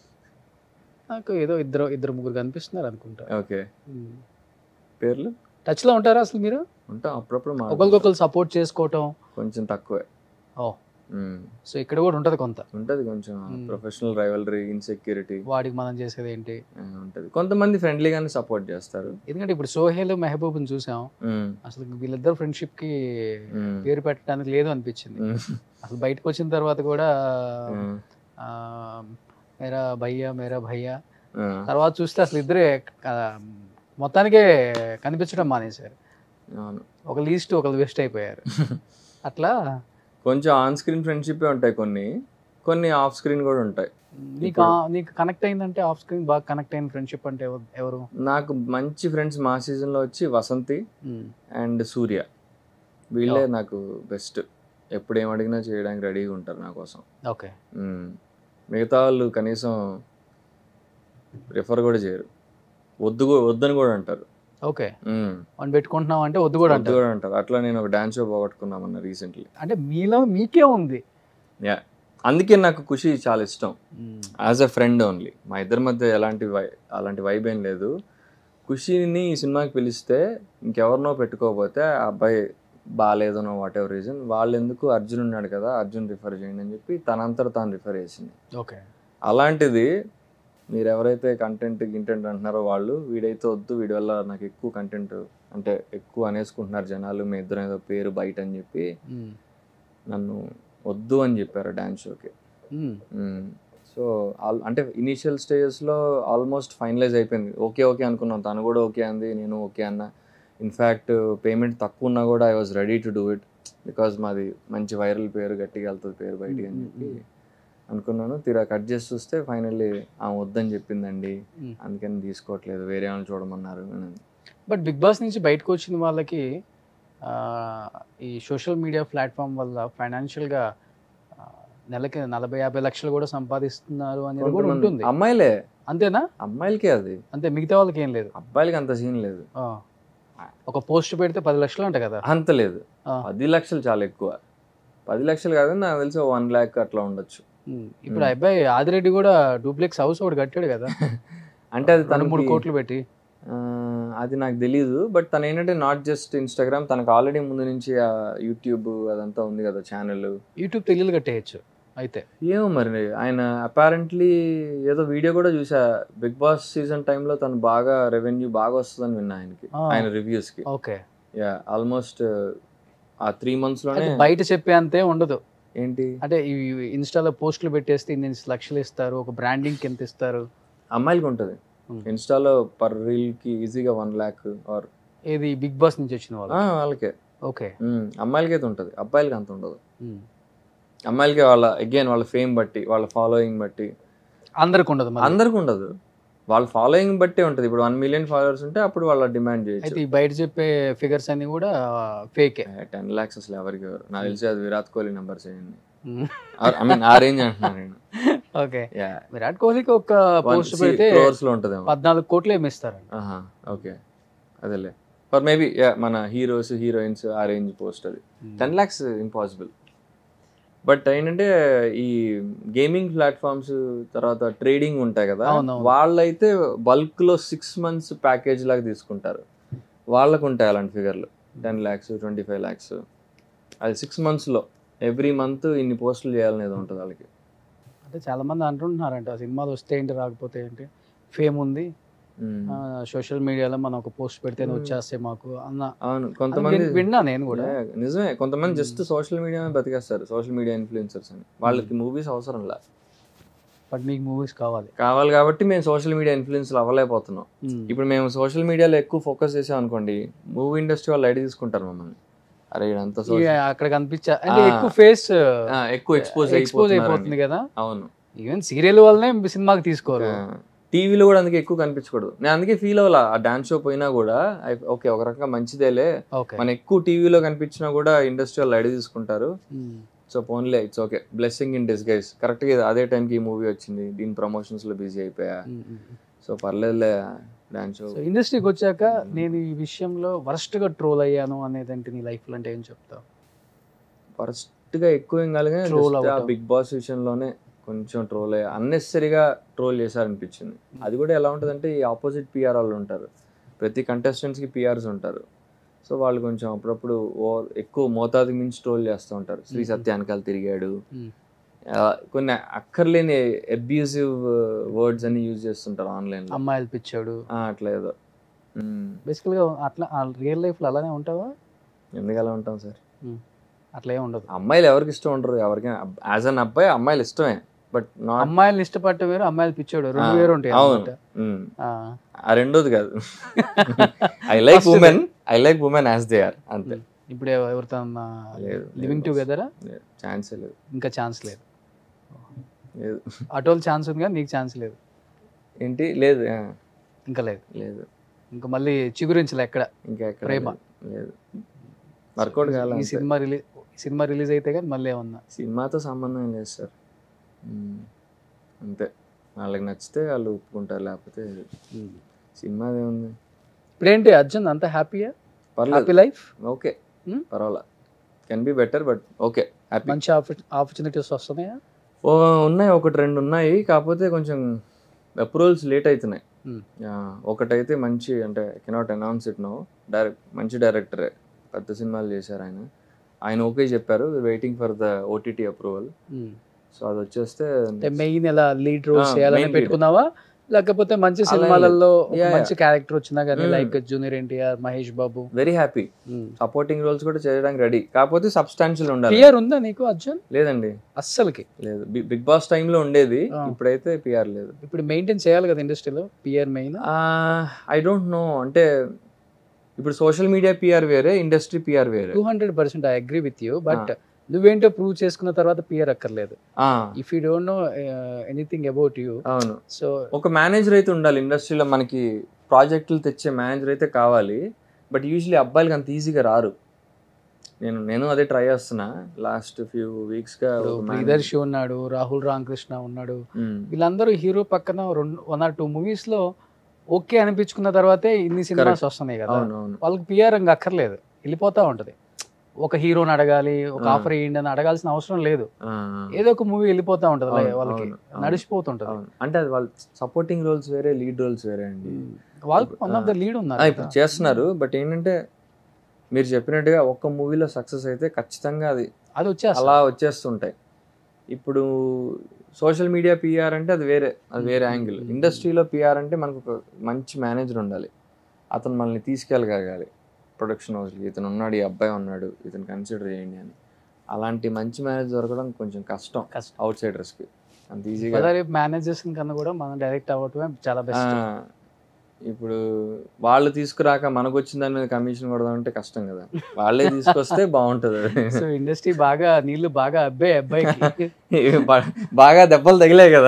నాకు ఏదో ఇద్దరు ఇద్దరు ముగ్గురు కనిపిస్తున్నారు అనుకుంటా ఓకే పేర్లు టచ్ లో ఉంటారా అసలు మీరు ఉంటాం అప్పుడప్పుడు మా ఒకరికొకరు సపోర్ట్ చేసుకోవటం కొంచెం తక్కువే ఓ ఉమ్. సో ఇక్కడ కూడా ఉంటది కొంత ఉంటది కొంచెం మ్మ్. ప్రొఫెషనల్ రైవలరీ ఇన్సెక్యూరిటీ వాడికి మనం చేసేది ఏంటి ఉంటది కొంతమంది ఫ్రెండ్లీగానే సపోర్ట్ చేస్తారు ఎందుకంటే ఇప్పుడు సోహేల్ మెహబూబ్ని చూసాం ఉమ్, అసలు వీళ్ళిద్దరు ఫ్రెండ్షిప్ కి ఉమ్, పేరు పెట్టడానికి లేదు అనిపించింది ఉమ్, అసలు బయటకు వచ్చిన తర్వాత కూడా ఉమ్, ఆ, మేరా భయ్యా మేరా భయ్యా ఉమ్, తర్వాత చూస్తే అసలు ఇద్దరే ఆ, మొత్తానికే కనిపించడం మానేశారు అవును ఒక లీస్ట్ ఒకరు వెస్ట్ అయిపోయారు అట్లా కొంచెం ఆన్ స్క్రీన్ ఫ్రెండ్షిప్ ఉంటాయి కొన్ని కొన్ని ఆఫ్ స్క్రీన్ కూడా ఉంటాయి నీకు ఆ- నీకు కనెక్ట్ అయిందంటే ఆఫ్ స్క్రీన్ బాగా కనెక్ట్ అయిన ఫ్రెండ్షిప్ అంటే ఎవ- ఎవరు నాకు మంచి ఫ్రెండ్స్ మా సీజన్లో వచ్చి వసంతి ఉమ్, అండ్ సూర్య వీళ్ళే Oh. నాకు బెస్ట్ ఎప్పుడు ఏం అడిగినా చేయడానికి రెడీగా ఉంటారు నా కోసం ఓకే మ్మ్. మిగతా వాళ్ళు కనీసం రిఫర్ కూడా చేయరు వద్దు కూ- వద్దని కూడా అంటారు ఓకే మ్మ్. మనం పెట్టుకుంటున్నాం అంటే వద్దు కూడా వద్దు అంటారు కూడా అంటారు అట్లా నేను ఒక డాన్స్ షో పోగొట్టుకున్నామన్న రీసెంట్లీ అంటే మీలో మీకే ఉంది యా అందుకే నాకు ఖుషి చాలా ఇష్టం ఉమ్, యాజ్ ఎ ఫ్రెండ్ ఓన్లీ మా ఇద్దరి మధ్య ఎలాంటి వై అలాంటి వైబ్ ఏం లేదు ఖుషిని ఈ సినిమాకి పిలిస్తే ఇంకెవరినో పెట్టుకోకపోతే ఆ అబ్బాయి బాగాలేదనో వాట్ ఎవర్ రీజన్ వాళ్ళు ఎందుకు అర్జున్ ఉన్నాడు కదా అర్జున్ రిఫర్ చేయండి అని చెప్పి తనంతట తాను రిఫర్ చేసింది ఓకే అలాంటిది మీరు ఎవరైతే కంటెంట్ గింటెంట్ అంటున్నారో వాళ్ళు వీడైతే వద్దు వీడి వల్ల నాకు ఎక్కువ కంటెంట్ అంటే ఎక్కువ అనేసుకుంటున్నారు జనాలు మీ ఇద్దరు ఏదో పేరు బయట అని చెప్పి ఉమ్, నన్ను వద్దు అని చెప్పారు డ్యాన్స్ షోకి ఉమ్, సో ఆల్ అంటే ఇనీషియల్ స్టేజెస్లో ఆల్మోస్ట్ ఫైనలైజ్ అయిపోయింది ఓకే ఓకే అనుకున్నాం తను కూడా ఓకే అంది నేను ఓకే అన్న ఇన్ఫ్యాక్ట్ పేమెంట్ తక్కువ ఉన్నా కూడా I was ready to do it because మాది మంచి వైరల్ పేరు గట్టిగా వెళ్తుంది పేరు బయటికి అని చెప్పి అనుకున్నాను తీరా కట్ చేసి చూస్తే ఫైనల్లీ ఆమె వద్దని చెప్పిందండి ఉమ్. అందుకని తీసుకోవట్లేదు వేరే వాళ్ళని చూడమన్నారు అని బట్ బిగ్ బాస్ నుంచి బయటకు వచ్చిన వాళ్ళకి ఆ, ఈ సోషల్ మీడియా ప్లాట్ఫామ్ వల్ల ఫైనాన్షియల్గా నెలకి నలభై యాభై లక్షలు కూడా సంపాదిస్తున్నారు అనేది కూడా కొంతమంది- ఉంటుంది అమ్మాయిలే అంతేనా అమ్మాయిలకే అది అంతే మిగతా వాళ్ళకి ఏం లేదు అబ్బాయిలకి అంత సీన్ లేదు ఆ. ఒక పోస్ట్ పెడితే పది లక్షలు అంట కదా అంత లేదు ఆ. పది లక్షలు చాలా ఎక్కువ పది లక్షలు కాదని నాకు తెలిసి వన్ ల్యాక్ అట్లా ఉండొచ్చు ఉమ్, ఇప్పుడు ఆ అబ్బాయి ఆదిరెడ్డి కూడా డూప్లెక్స్ హౌస్ ఒకటి కట్టాడు కదా అంటే అది రెండు మూడు తనకి కోట్లు పెట్టి ఆ, అది నాకు తెలియదు బట్ తను ఏంటంటే నాట్ జస్ట్ ఇన్స్టాగ్రామ్ తనకు ఆల్రెడీ ముందు నుంచి ఆ యూట్యూబ్ అదంతా ఉంది కదా ఛానల్ యూట్యూబ్ తెలియదు కట్టేయచ్చు అయితే ఏమో మరి ఆయన అపారెంట్లీ ఏదో వీడియో కూడా చూసా బిగ్ బాస్ సీజన్ టైంలో తను బాగా రెవెన్యూ బాగా వస్తుందని విన్నా ఆయనకి Ah. ఆయన రివ్యూస్ కి ఓకే యా ఆల్మోస్ట్ ఆ త్రీ మంత్స్ లోనే బయట చెప్పే అంతే ఉండదు ఏంటి అంటే ఈ ఇన్స్టాలో పోస్టులు పెట్టేస్తే ఇన్ని లక్షలు ఇస్తారు ఒక బ్రాండింగ్ ఎంత ఇస్తారు అమ్మాయిలకి ఉంటుంది Hmm. ఇన్స్టాలో పర్ రీల్ కి ఈజీగా వన్ ల్యాక్ ఆర్ ఏది బిగ్ బాస్ నుంచి వచ్చిన వాళ్ళు వాళ్ళకే ఓకే ఉమ్, అమ్మాయిలకి అయితే ఉంటుంది అబ్బాయిలకి అంత ఉండదు అమ్మాయిలకి వాళ్ళ అగైన్ వాళ్ళ ఫేమ్ బట్టి వాళ్ళ ఫాలోయింగ్ బట్టి అందరికి ఉండదు మరి. అందరికి ఉండదు వాళ్ళ ఫాలోయింగ్ బట్టే ఉంటుంది ఇప్పుడు వన్ మిలియన్ ఫాలోవర్స్ ఉంటే అప్పుడు వాళ్ళ డిమాండ్ అయితే చేయొచ్చు ఈ బయట చెప్పే ఫిగర్స్ అన్ని కూడా ఫేకే టెన్ లాక్స్ అసలు ఎవరికి ఎవరు నాకు తెలిసి అది విరాట్ కోహ్లీ నెంబర్ చేయండి ఐ మీన్ ఆ రేంజ్ అంటున్నాను నేను ఓకే యా విరాట్ కోహ్లీకి ఒక పోస్ట్ పెడితే క్రోర్స్ లో ఉంటదేమో పద్నాలుగు కోట్లు ఏమి ఇస్తారండి ఆహా ఓకే అదేలే ఫర్ మేబీ యా మన హీరోస్ హీరోయిన్స్ ఆ రేంజ్ పోస్ట్ అది టెన్ ల్యాక్స్ ఇంపాసిబుల్ బట్ ఏంటంటే ఈ గేమింగ్ ప్లాట్ఫామ్స్ తర్వాత ట్రేడింగ్ ఉంటాయి కదా అవునవును. వాళ్ళైతే బల్క్ లో సిక్స్ మంత్స్ ప్యాకేజ్ లాగా తీసుకుంటారు వాళ్ళకు ఉంటాయి అలాంటి ఫిగర్లు ten lakhs twenty five lakhs అది సిక్స్ మంత్స్లో ఎవ్రీ మంత్ ఇన్ని పోస్టులు చేయాలనేది ఉంటుంది వాళ్ళకి అంటే చాలా మంది అంటుంటున్నారంట ఆ సినిమాలు వస్తే ఏంటి రాకపోతే ఏంటి ఫేమ్ ఉంది మ్మ్. సోషల్ మీడియాలో మనం ఒక పోస్ట్ పెడితేనే Hmm. వచ్చేస్తే మాకు అన్న అవును అది కొంతమంది విన్- విన్నా నేను కూడా Yeah, నిజమే కొంతమంది Hmm. జస్ట్ సోషల్ మీడియా బతికేస్తారు సోషల్ మీడియా ఇన్ఫ్లుయెన్సర్స్ అని వాళ్ళకి మూవీస్ అవసరం లే బట్ మీకు మూవీస్ కావాలి కావాలి కాబట్టి మేము సోషల్ మీడియా ఇన్ఫ్లుయెన్స్ అవ్వలేకపోతున్నాం Hmm. ఇప్పుడు మేము సోషల్ మీడియాలో ఎక్కువ ఫోకస్ చేసాం అనుకోండి మూవీ ఇండస్ట్రీ వాళ్ళు ఐడి తీసుకుంటారు మమ్మల్ని అరే ఇదంతా ఇక అక్కడ కనిపించా అంటే Ah. ఎక్కువ ఫేస్ ఎక్కువ ఎక్స్పోజ్ ఎక్స్పోజ్ అయిపోతుంది అయిపోతుంది కదా అవును ఈవెన్ సీరియల్ వల్లనే సినిమాకి తీసుకోరు టీవీలో కూడా అందుకే ఎక్కువ కనిపించకూడదు నేను అందుకే ఫీల్ అవ్వాల ఆ డాన్స్ షో పోయినా కూడా ఓకే ఒక రకంగా మంచిదేలే ఓకే మన ఎక్కువ టీవీలో కనిపించినా కూడా ఇండస్ట్రీ వాళ్ళు ఐడి తీసుకుంటారు సో పోన్లే it's okay blessing in disguise కరెక్ట్గా అదే టైంకి ఈ మూవీ వచ్చింది దీని ప్రమోషన్స్లో బిజీ అయిపోయా సో పర్లేదులే డాన్స్ షో సో ఇండస్ట్రీకి వచ్చాక నేను ఈ విషయంలో వరస్ట్ గా ట్రోల్ అయ్యాను అనేదంటే నీ లైఫ్ లో అంటే ఏం చెప్తావు ఫస్ట్గా ఎక్కువ ఏం కాదు కానీ Troll just ఆ అవ్వటం. బిగ్ బాస్ విషయంలోనే కొంచెం ట్రోల్ అయ్యా అన్నెసరీగా ట్రోల్ చేశారనిపించింది అది కూడా ఎలా ఉంటుందంటే ఈ ఆపోజిట్ పిఆర్ వాళ్ళు ఉంటారు ప్రతి కంటెస్టెంట్స్కి పిఆర్స్ ఉంటారు సో వాళ్ళు కొంచెం అప్పుడప్పుడు ఓవర్ ఎక్కువ మోతాదుకి మించి ట్రోల్ చేస్తూ ఉంటారు శ్రీ Mhm. సత్యానికాలు తిరిగాడు Hmm. ఆ, కొన్ని అక్కర్లేని అబ్యూజివ్ వర్డ్స్ అన్ని యూజ్ చేస్తుంటారు ఆన్లైన్లో అమ్మాయిలు పిచ్చాడు అట్లా ఏదో మ్మ్. బేసికల్ గా అట్లా రియల్ లైఫ్ లో అలానే ఉంటావా ఎందుకు అలా ఉంటాం సార్ అట్లా ఏం ఉండదు అమ్మాయిలు ఎవరికి ఇష్టం ఉండరు ఎవరికి యాజ్ అన్ అబ్బాయి అమ్మాయిలు ఇష్టమే బట్ నాట్ అమ్మాయిలు ఇష్టపడటం వేరు అమ్మాయిలు పిచ్చాడు రెండు ఆ, వేరు ఉంటాయి అవును. అన్నమాట. మ్మ్. ఆ. ఆ రెండోది కాదు I like First women I like women as they are అంతే ఇప్పుడు ఎవ- ఎవరితో లేదు, లివింగ్ లేదు. టుగెదరా ఛాన్సే లేదు ఇంకా ఛాన్స్ లేదు లేదు అటోల్ ఛాన్స్ ఉంది కానీ నీకు ఛాన్స్ లేదు ఏంటి లేదు ఆ, ఇంకా లేదు లేదు ఇంకా మళ్ళీ చిగురించలే ఎక్కడ ఇంకా ఎక్కడ ప్రేమ. లేదు. లేదు వర్కౌట్ ఈ కావాలి సినిమా రిలీజ్ సినిమా రిలీజ్ అయితే కానీ మళ్ళీ ఏమన్నా సినిమాతో సంబంధం ఏం లేదు సార్ మ్మ్. అంతే వాళ్ళకి నచ్చితే వాళ్ళు ఒప్పుకుంటారు లేకపోతే సినిమా ఏముంది ఇప్పుడేంటి అర్జున్ అంత హ్యాపీయా పర్లేదు హ్యాపీ లైఫ్ ఓకే Hmm? పర్వాలా can be better but okay happy మంచి ఆపర్చునిటీస్ వస్తున్నాయా ఓ ఉన్నాయి ఒకటి రెండు ఉన్నాయి కాకపోతే కొంచెం అప్రూవల్స్ లేట్ అవుతున్నాయి Hmm. యా, ఒకటైతే మంచి అంటే cannot announce it no direct మంచి డైరెక్టరే పెద్ద సినిమాలు చేశారు ఆయన ఆయన ఓకే చెప్పారు waiting for the OTT approval so అది వచ్చేస్తే అంటే మెయిన్ ఎలా లీడ్ రోల్స్ ఆ, చేయాలని main lead. పెట్టుకున్నావా లేకపోతే మంచి అలా ఏం సినిమాలలో ఒక Yeah, మంచి క్యారెక్టర్ వచ్చినా కానీ Hmm. Like junior NTR Mahesh Babu very happy supporting roles కూడా చేయడానికి రెడీ కాకపోతే సబ్స్టాన్షియల్ ఉండాలి పిఆర్ ఉందా నీకు అర్జున్ లేదండి అస్సలకి లేదు బిగ్ బాస్ టైంలో ఉండేది Ah. ఇప్పుడైతే పిఆర్ లేదు ఇప్పుడు మెయింటైన్ చేయాలి కదా ఇండస్ట్రీలో PR main I don't know అంటే ఇప్పుడు సోషల్ మీడియా పిఆర్ వేరే ఇండస్ట్రీ పిఆర్ వేరే two hundred percent I agree with you but నువ్వేంటో ప్రూవ్ చేసుకున్న తర్వాత పిఆర్ అక్కర్లేదు ఆ, if you don't know anything about you అవును సో ఒక మేనేజర్ అయితే ఉండాలి ఇండస్ట్రీలో మనకి ప్రాజెక్టులు తెచ్చే మేనేజర్ అయితే కావాలి బట్ యూజువలీ అబ్బాయిలకి అంత ఈజీగా రారు నేను నేను అదే ట్రై చేస్తున్నా లాస్ట్ ఫ్యూ వీక్స్గా ప్రియదర్శి ఉన్నాడు రాహుల్ రామకృష్ణ ఉన్నాడు వీళ్ళందరూ హీరో పక్కన రెండు వన్ ఆర్ టూ మూవీస్ లో ఓకే అనిపించుకున్న తర్వాతే ఇన్ని సినిమాస్ వస్తున్నాయి కదా అవును అవును వాళ్ళకి పిఆర్ ఇంకా అక్కర్లేదు వెళ్ళిపోతా ఉంటది ఒక హీరోని అడగాలి ఒక ఆ. ఆఫర్ ఇవ్వండి అని అడగాల్సిన అవసరం లేదు ఆ, ఏదో ఒక మూవీ వెళ్ళిపోతా ఉంటది అవును, లై- వాళ్ళకి అవును, అవును. నడిచిపోతుంటది అవును అంటే అది వాళ్ళు సపోర్టింగ్ రోల్స్ వేరే లీడ్ రోల్స్ వేరే అండి వాళ్ళకి వన్ ఆఫ్ ద లీడ్ ఆ, ఉన్నారు ఇప్పుడు చేస్తున్నారు బట్ ఏంటంటే మీరు చెప్పినట్టుగా ఒక్క మూవీలో సక్సెస్ అయితే ఖచ్చితంగా అది అది వచ్చేస్తా అలా వచ్చేస్తుంటాయి ఇప్పుడు సోషల్ మీడియా పిఆర్ అంటే అది వేరే అది వేరే యాంగిల్ Mm. ఇండస్ట్రీలో పిఆర్ అంటే మనకు ఒక మంచి మేనేజర్ ఉండాలి అతను మనల్ని తీసుకెళ్ళగలగాలి ప్రొడక్షన్ హౌస్కి ఇతను ఉన్నాడు ఈ అబ్బాయి ఉన్నాడు ఇతను కన్సిడర్ చేయండి అని అలాంటి మంచి మేనేజర్ దొరకడం కొంచెం కష్టం కష్టం అవుట్ సైడర్స్కి అంత ఈజీగా మేనేజర్స్ కన్నా కూడా మనం డైరెక్ట్ అవ్వటమే చాలా బెస్ట్ ఆ, ఇప్పుడు వాళ్ళు తీసుకురాక మనకు వచ్చిన దాని మీద కమిషన్ కొడదామంటే కష్టం కదా వాళ్ళే తీసుకొస్తే బాగుంటది అది. సో ఇండస్ట్రీ బాగా నీళ్లు బాగా అబ్బాయి అబ్బాయికి ఇవి బా- బాగా దెబ్బలు తగిలాయి కదా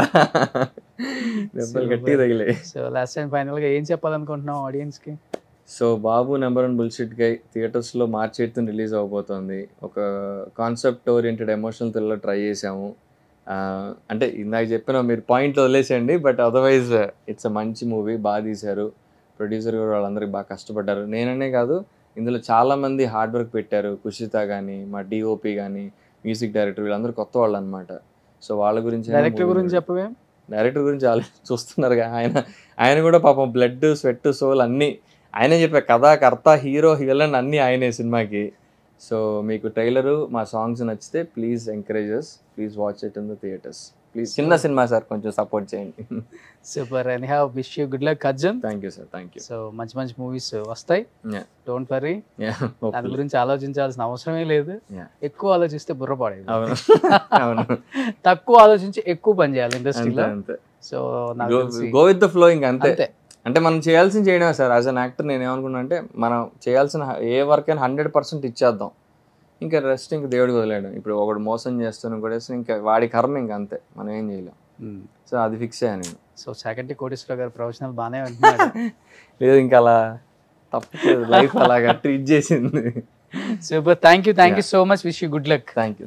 దెబ్బలు గట్టిగా తగిలాయి సో లాస్ట్ టైం ఫైనల్ గా ఏం చెప్పాలనుకుంటున్నాం ఆడియన్స్ కి so Babu number one bullshit guy థియేటర్స్లో మార్చి ఎయిత్ రిలీజ్ అవబోతోంది ఒక concept oriented emotional thriller try చేసాము ఆ, అంటే ఇందాక చెప్పిన మీరు పాయింట్ వదిలేసేయండి బట్ అదర్వైజ్ ఇట్స్ అ మంచి మూవీ బాగా తీశారు ప్రొడ్యూసర్ కూడా వాళ్ళందరికీ బాగా కష్టపడ్డారు నేననే కాదు ఇందులో చాలా మంది హార్డ్ వర్క్ పెట్టారు కుషిత కానీ మా డిఓపి కానీ మ్యూజిక్ డైరెక్టర్ వీళ్ళందరూ కొత్త వాళ్ళు అనమాట సో వాళ్ళ గురించి డైరెక్టర్ గురించి చెప్పవే డైరెక్టర్ గురించి ఆలోచి చూస్తున్నారు ఆయన ఆయన కూడా పాపం బ్లడ్ స్వెట్ సోల్ అన్నీ ఆయనే చెప్పే కథ కర్త హీరో విలన్ అన్నీ ఆయనే సినిమాకి సో మీకు ట్రైలరు మా సాంగ్స్ నచ్చితే please encourages please watch it in the theatres please చిన్న సినిమా సార్ కొంచెం సపోర్ట్ చేయండి super and have wish you good luck Arjun thank you sir thank you so మంచి మంచి మూవీస్ వస్తాయి Yeah. డోంట్ వరీ దాని గురించి ఆలోచించాల్సిన అవసరమే లేదు Yeah. ఎక్కువ ఆలోచిస్తే బుర్ర పడేది అవును అవును తక్కువ ఆలోచించి ఎక్కువ పని చేయాలి అంతే ఇండస్ట్రీలో అంతే సో నాకు తెలిసి గో విత్ ద ఫ్లో ఇంకా అంతే అంతే అంటే మనం చేయాల్సింది చేయడమే సార్ యాజ్ అన్ యాక్టర్ నేను ఏమనుకున్నా అంటే మనం చేయాల్సిన ఏ వర్క్ అయినా హండ్రెడ్ పర్సెంట్ ఇచ్చేద్దాం ఇంకా రెస్ట్ ఇంకా దేవుడికి వదిలేయడం ఇప్పుడు ఒకడు మోసం చేస్తాను కూడా ఇంకా వాడి కర్మ ఇంకా అంతే మనం ఏం చేయలేం సో అది ఫిక్స్ అయ్యాను నేను సో సెకండ్ కోటేశ్వర గారు ప్రొఫెషనల్ బాగానే ఉంటున్నాడు లేదు ఇంకా అలా తప్పలేదు లైఫ్ అలాగా ట్రీట్ చేసింది super thank you thank you so much wish you good luck thank you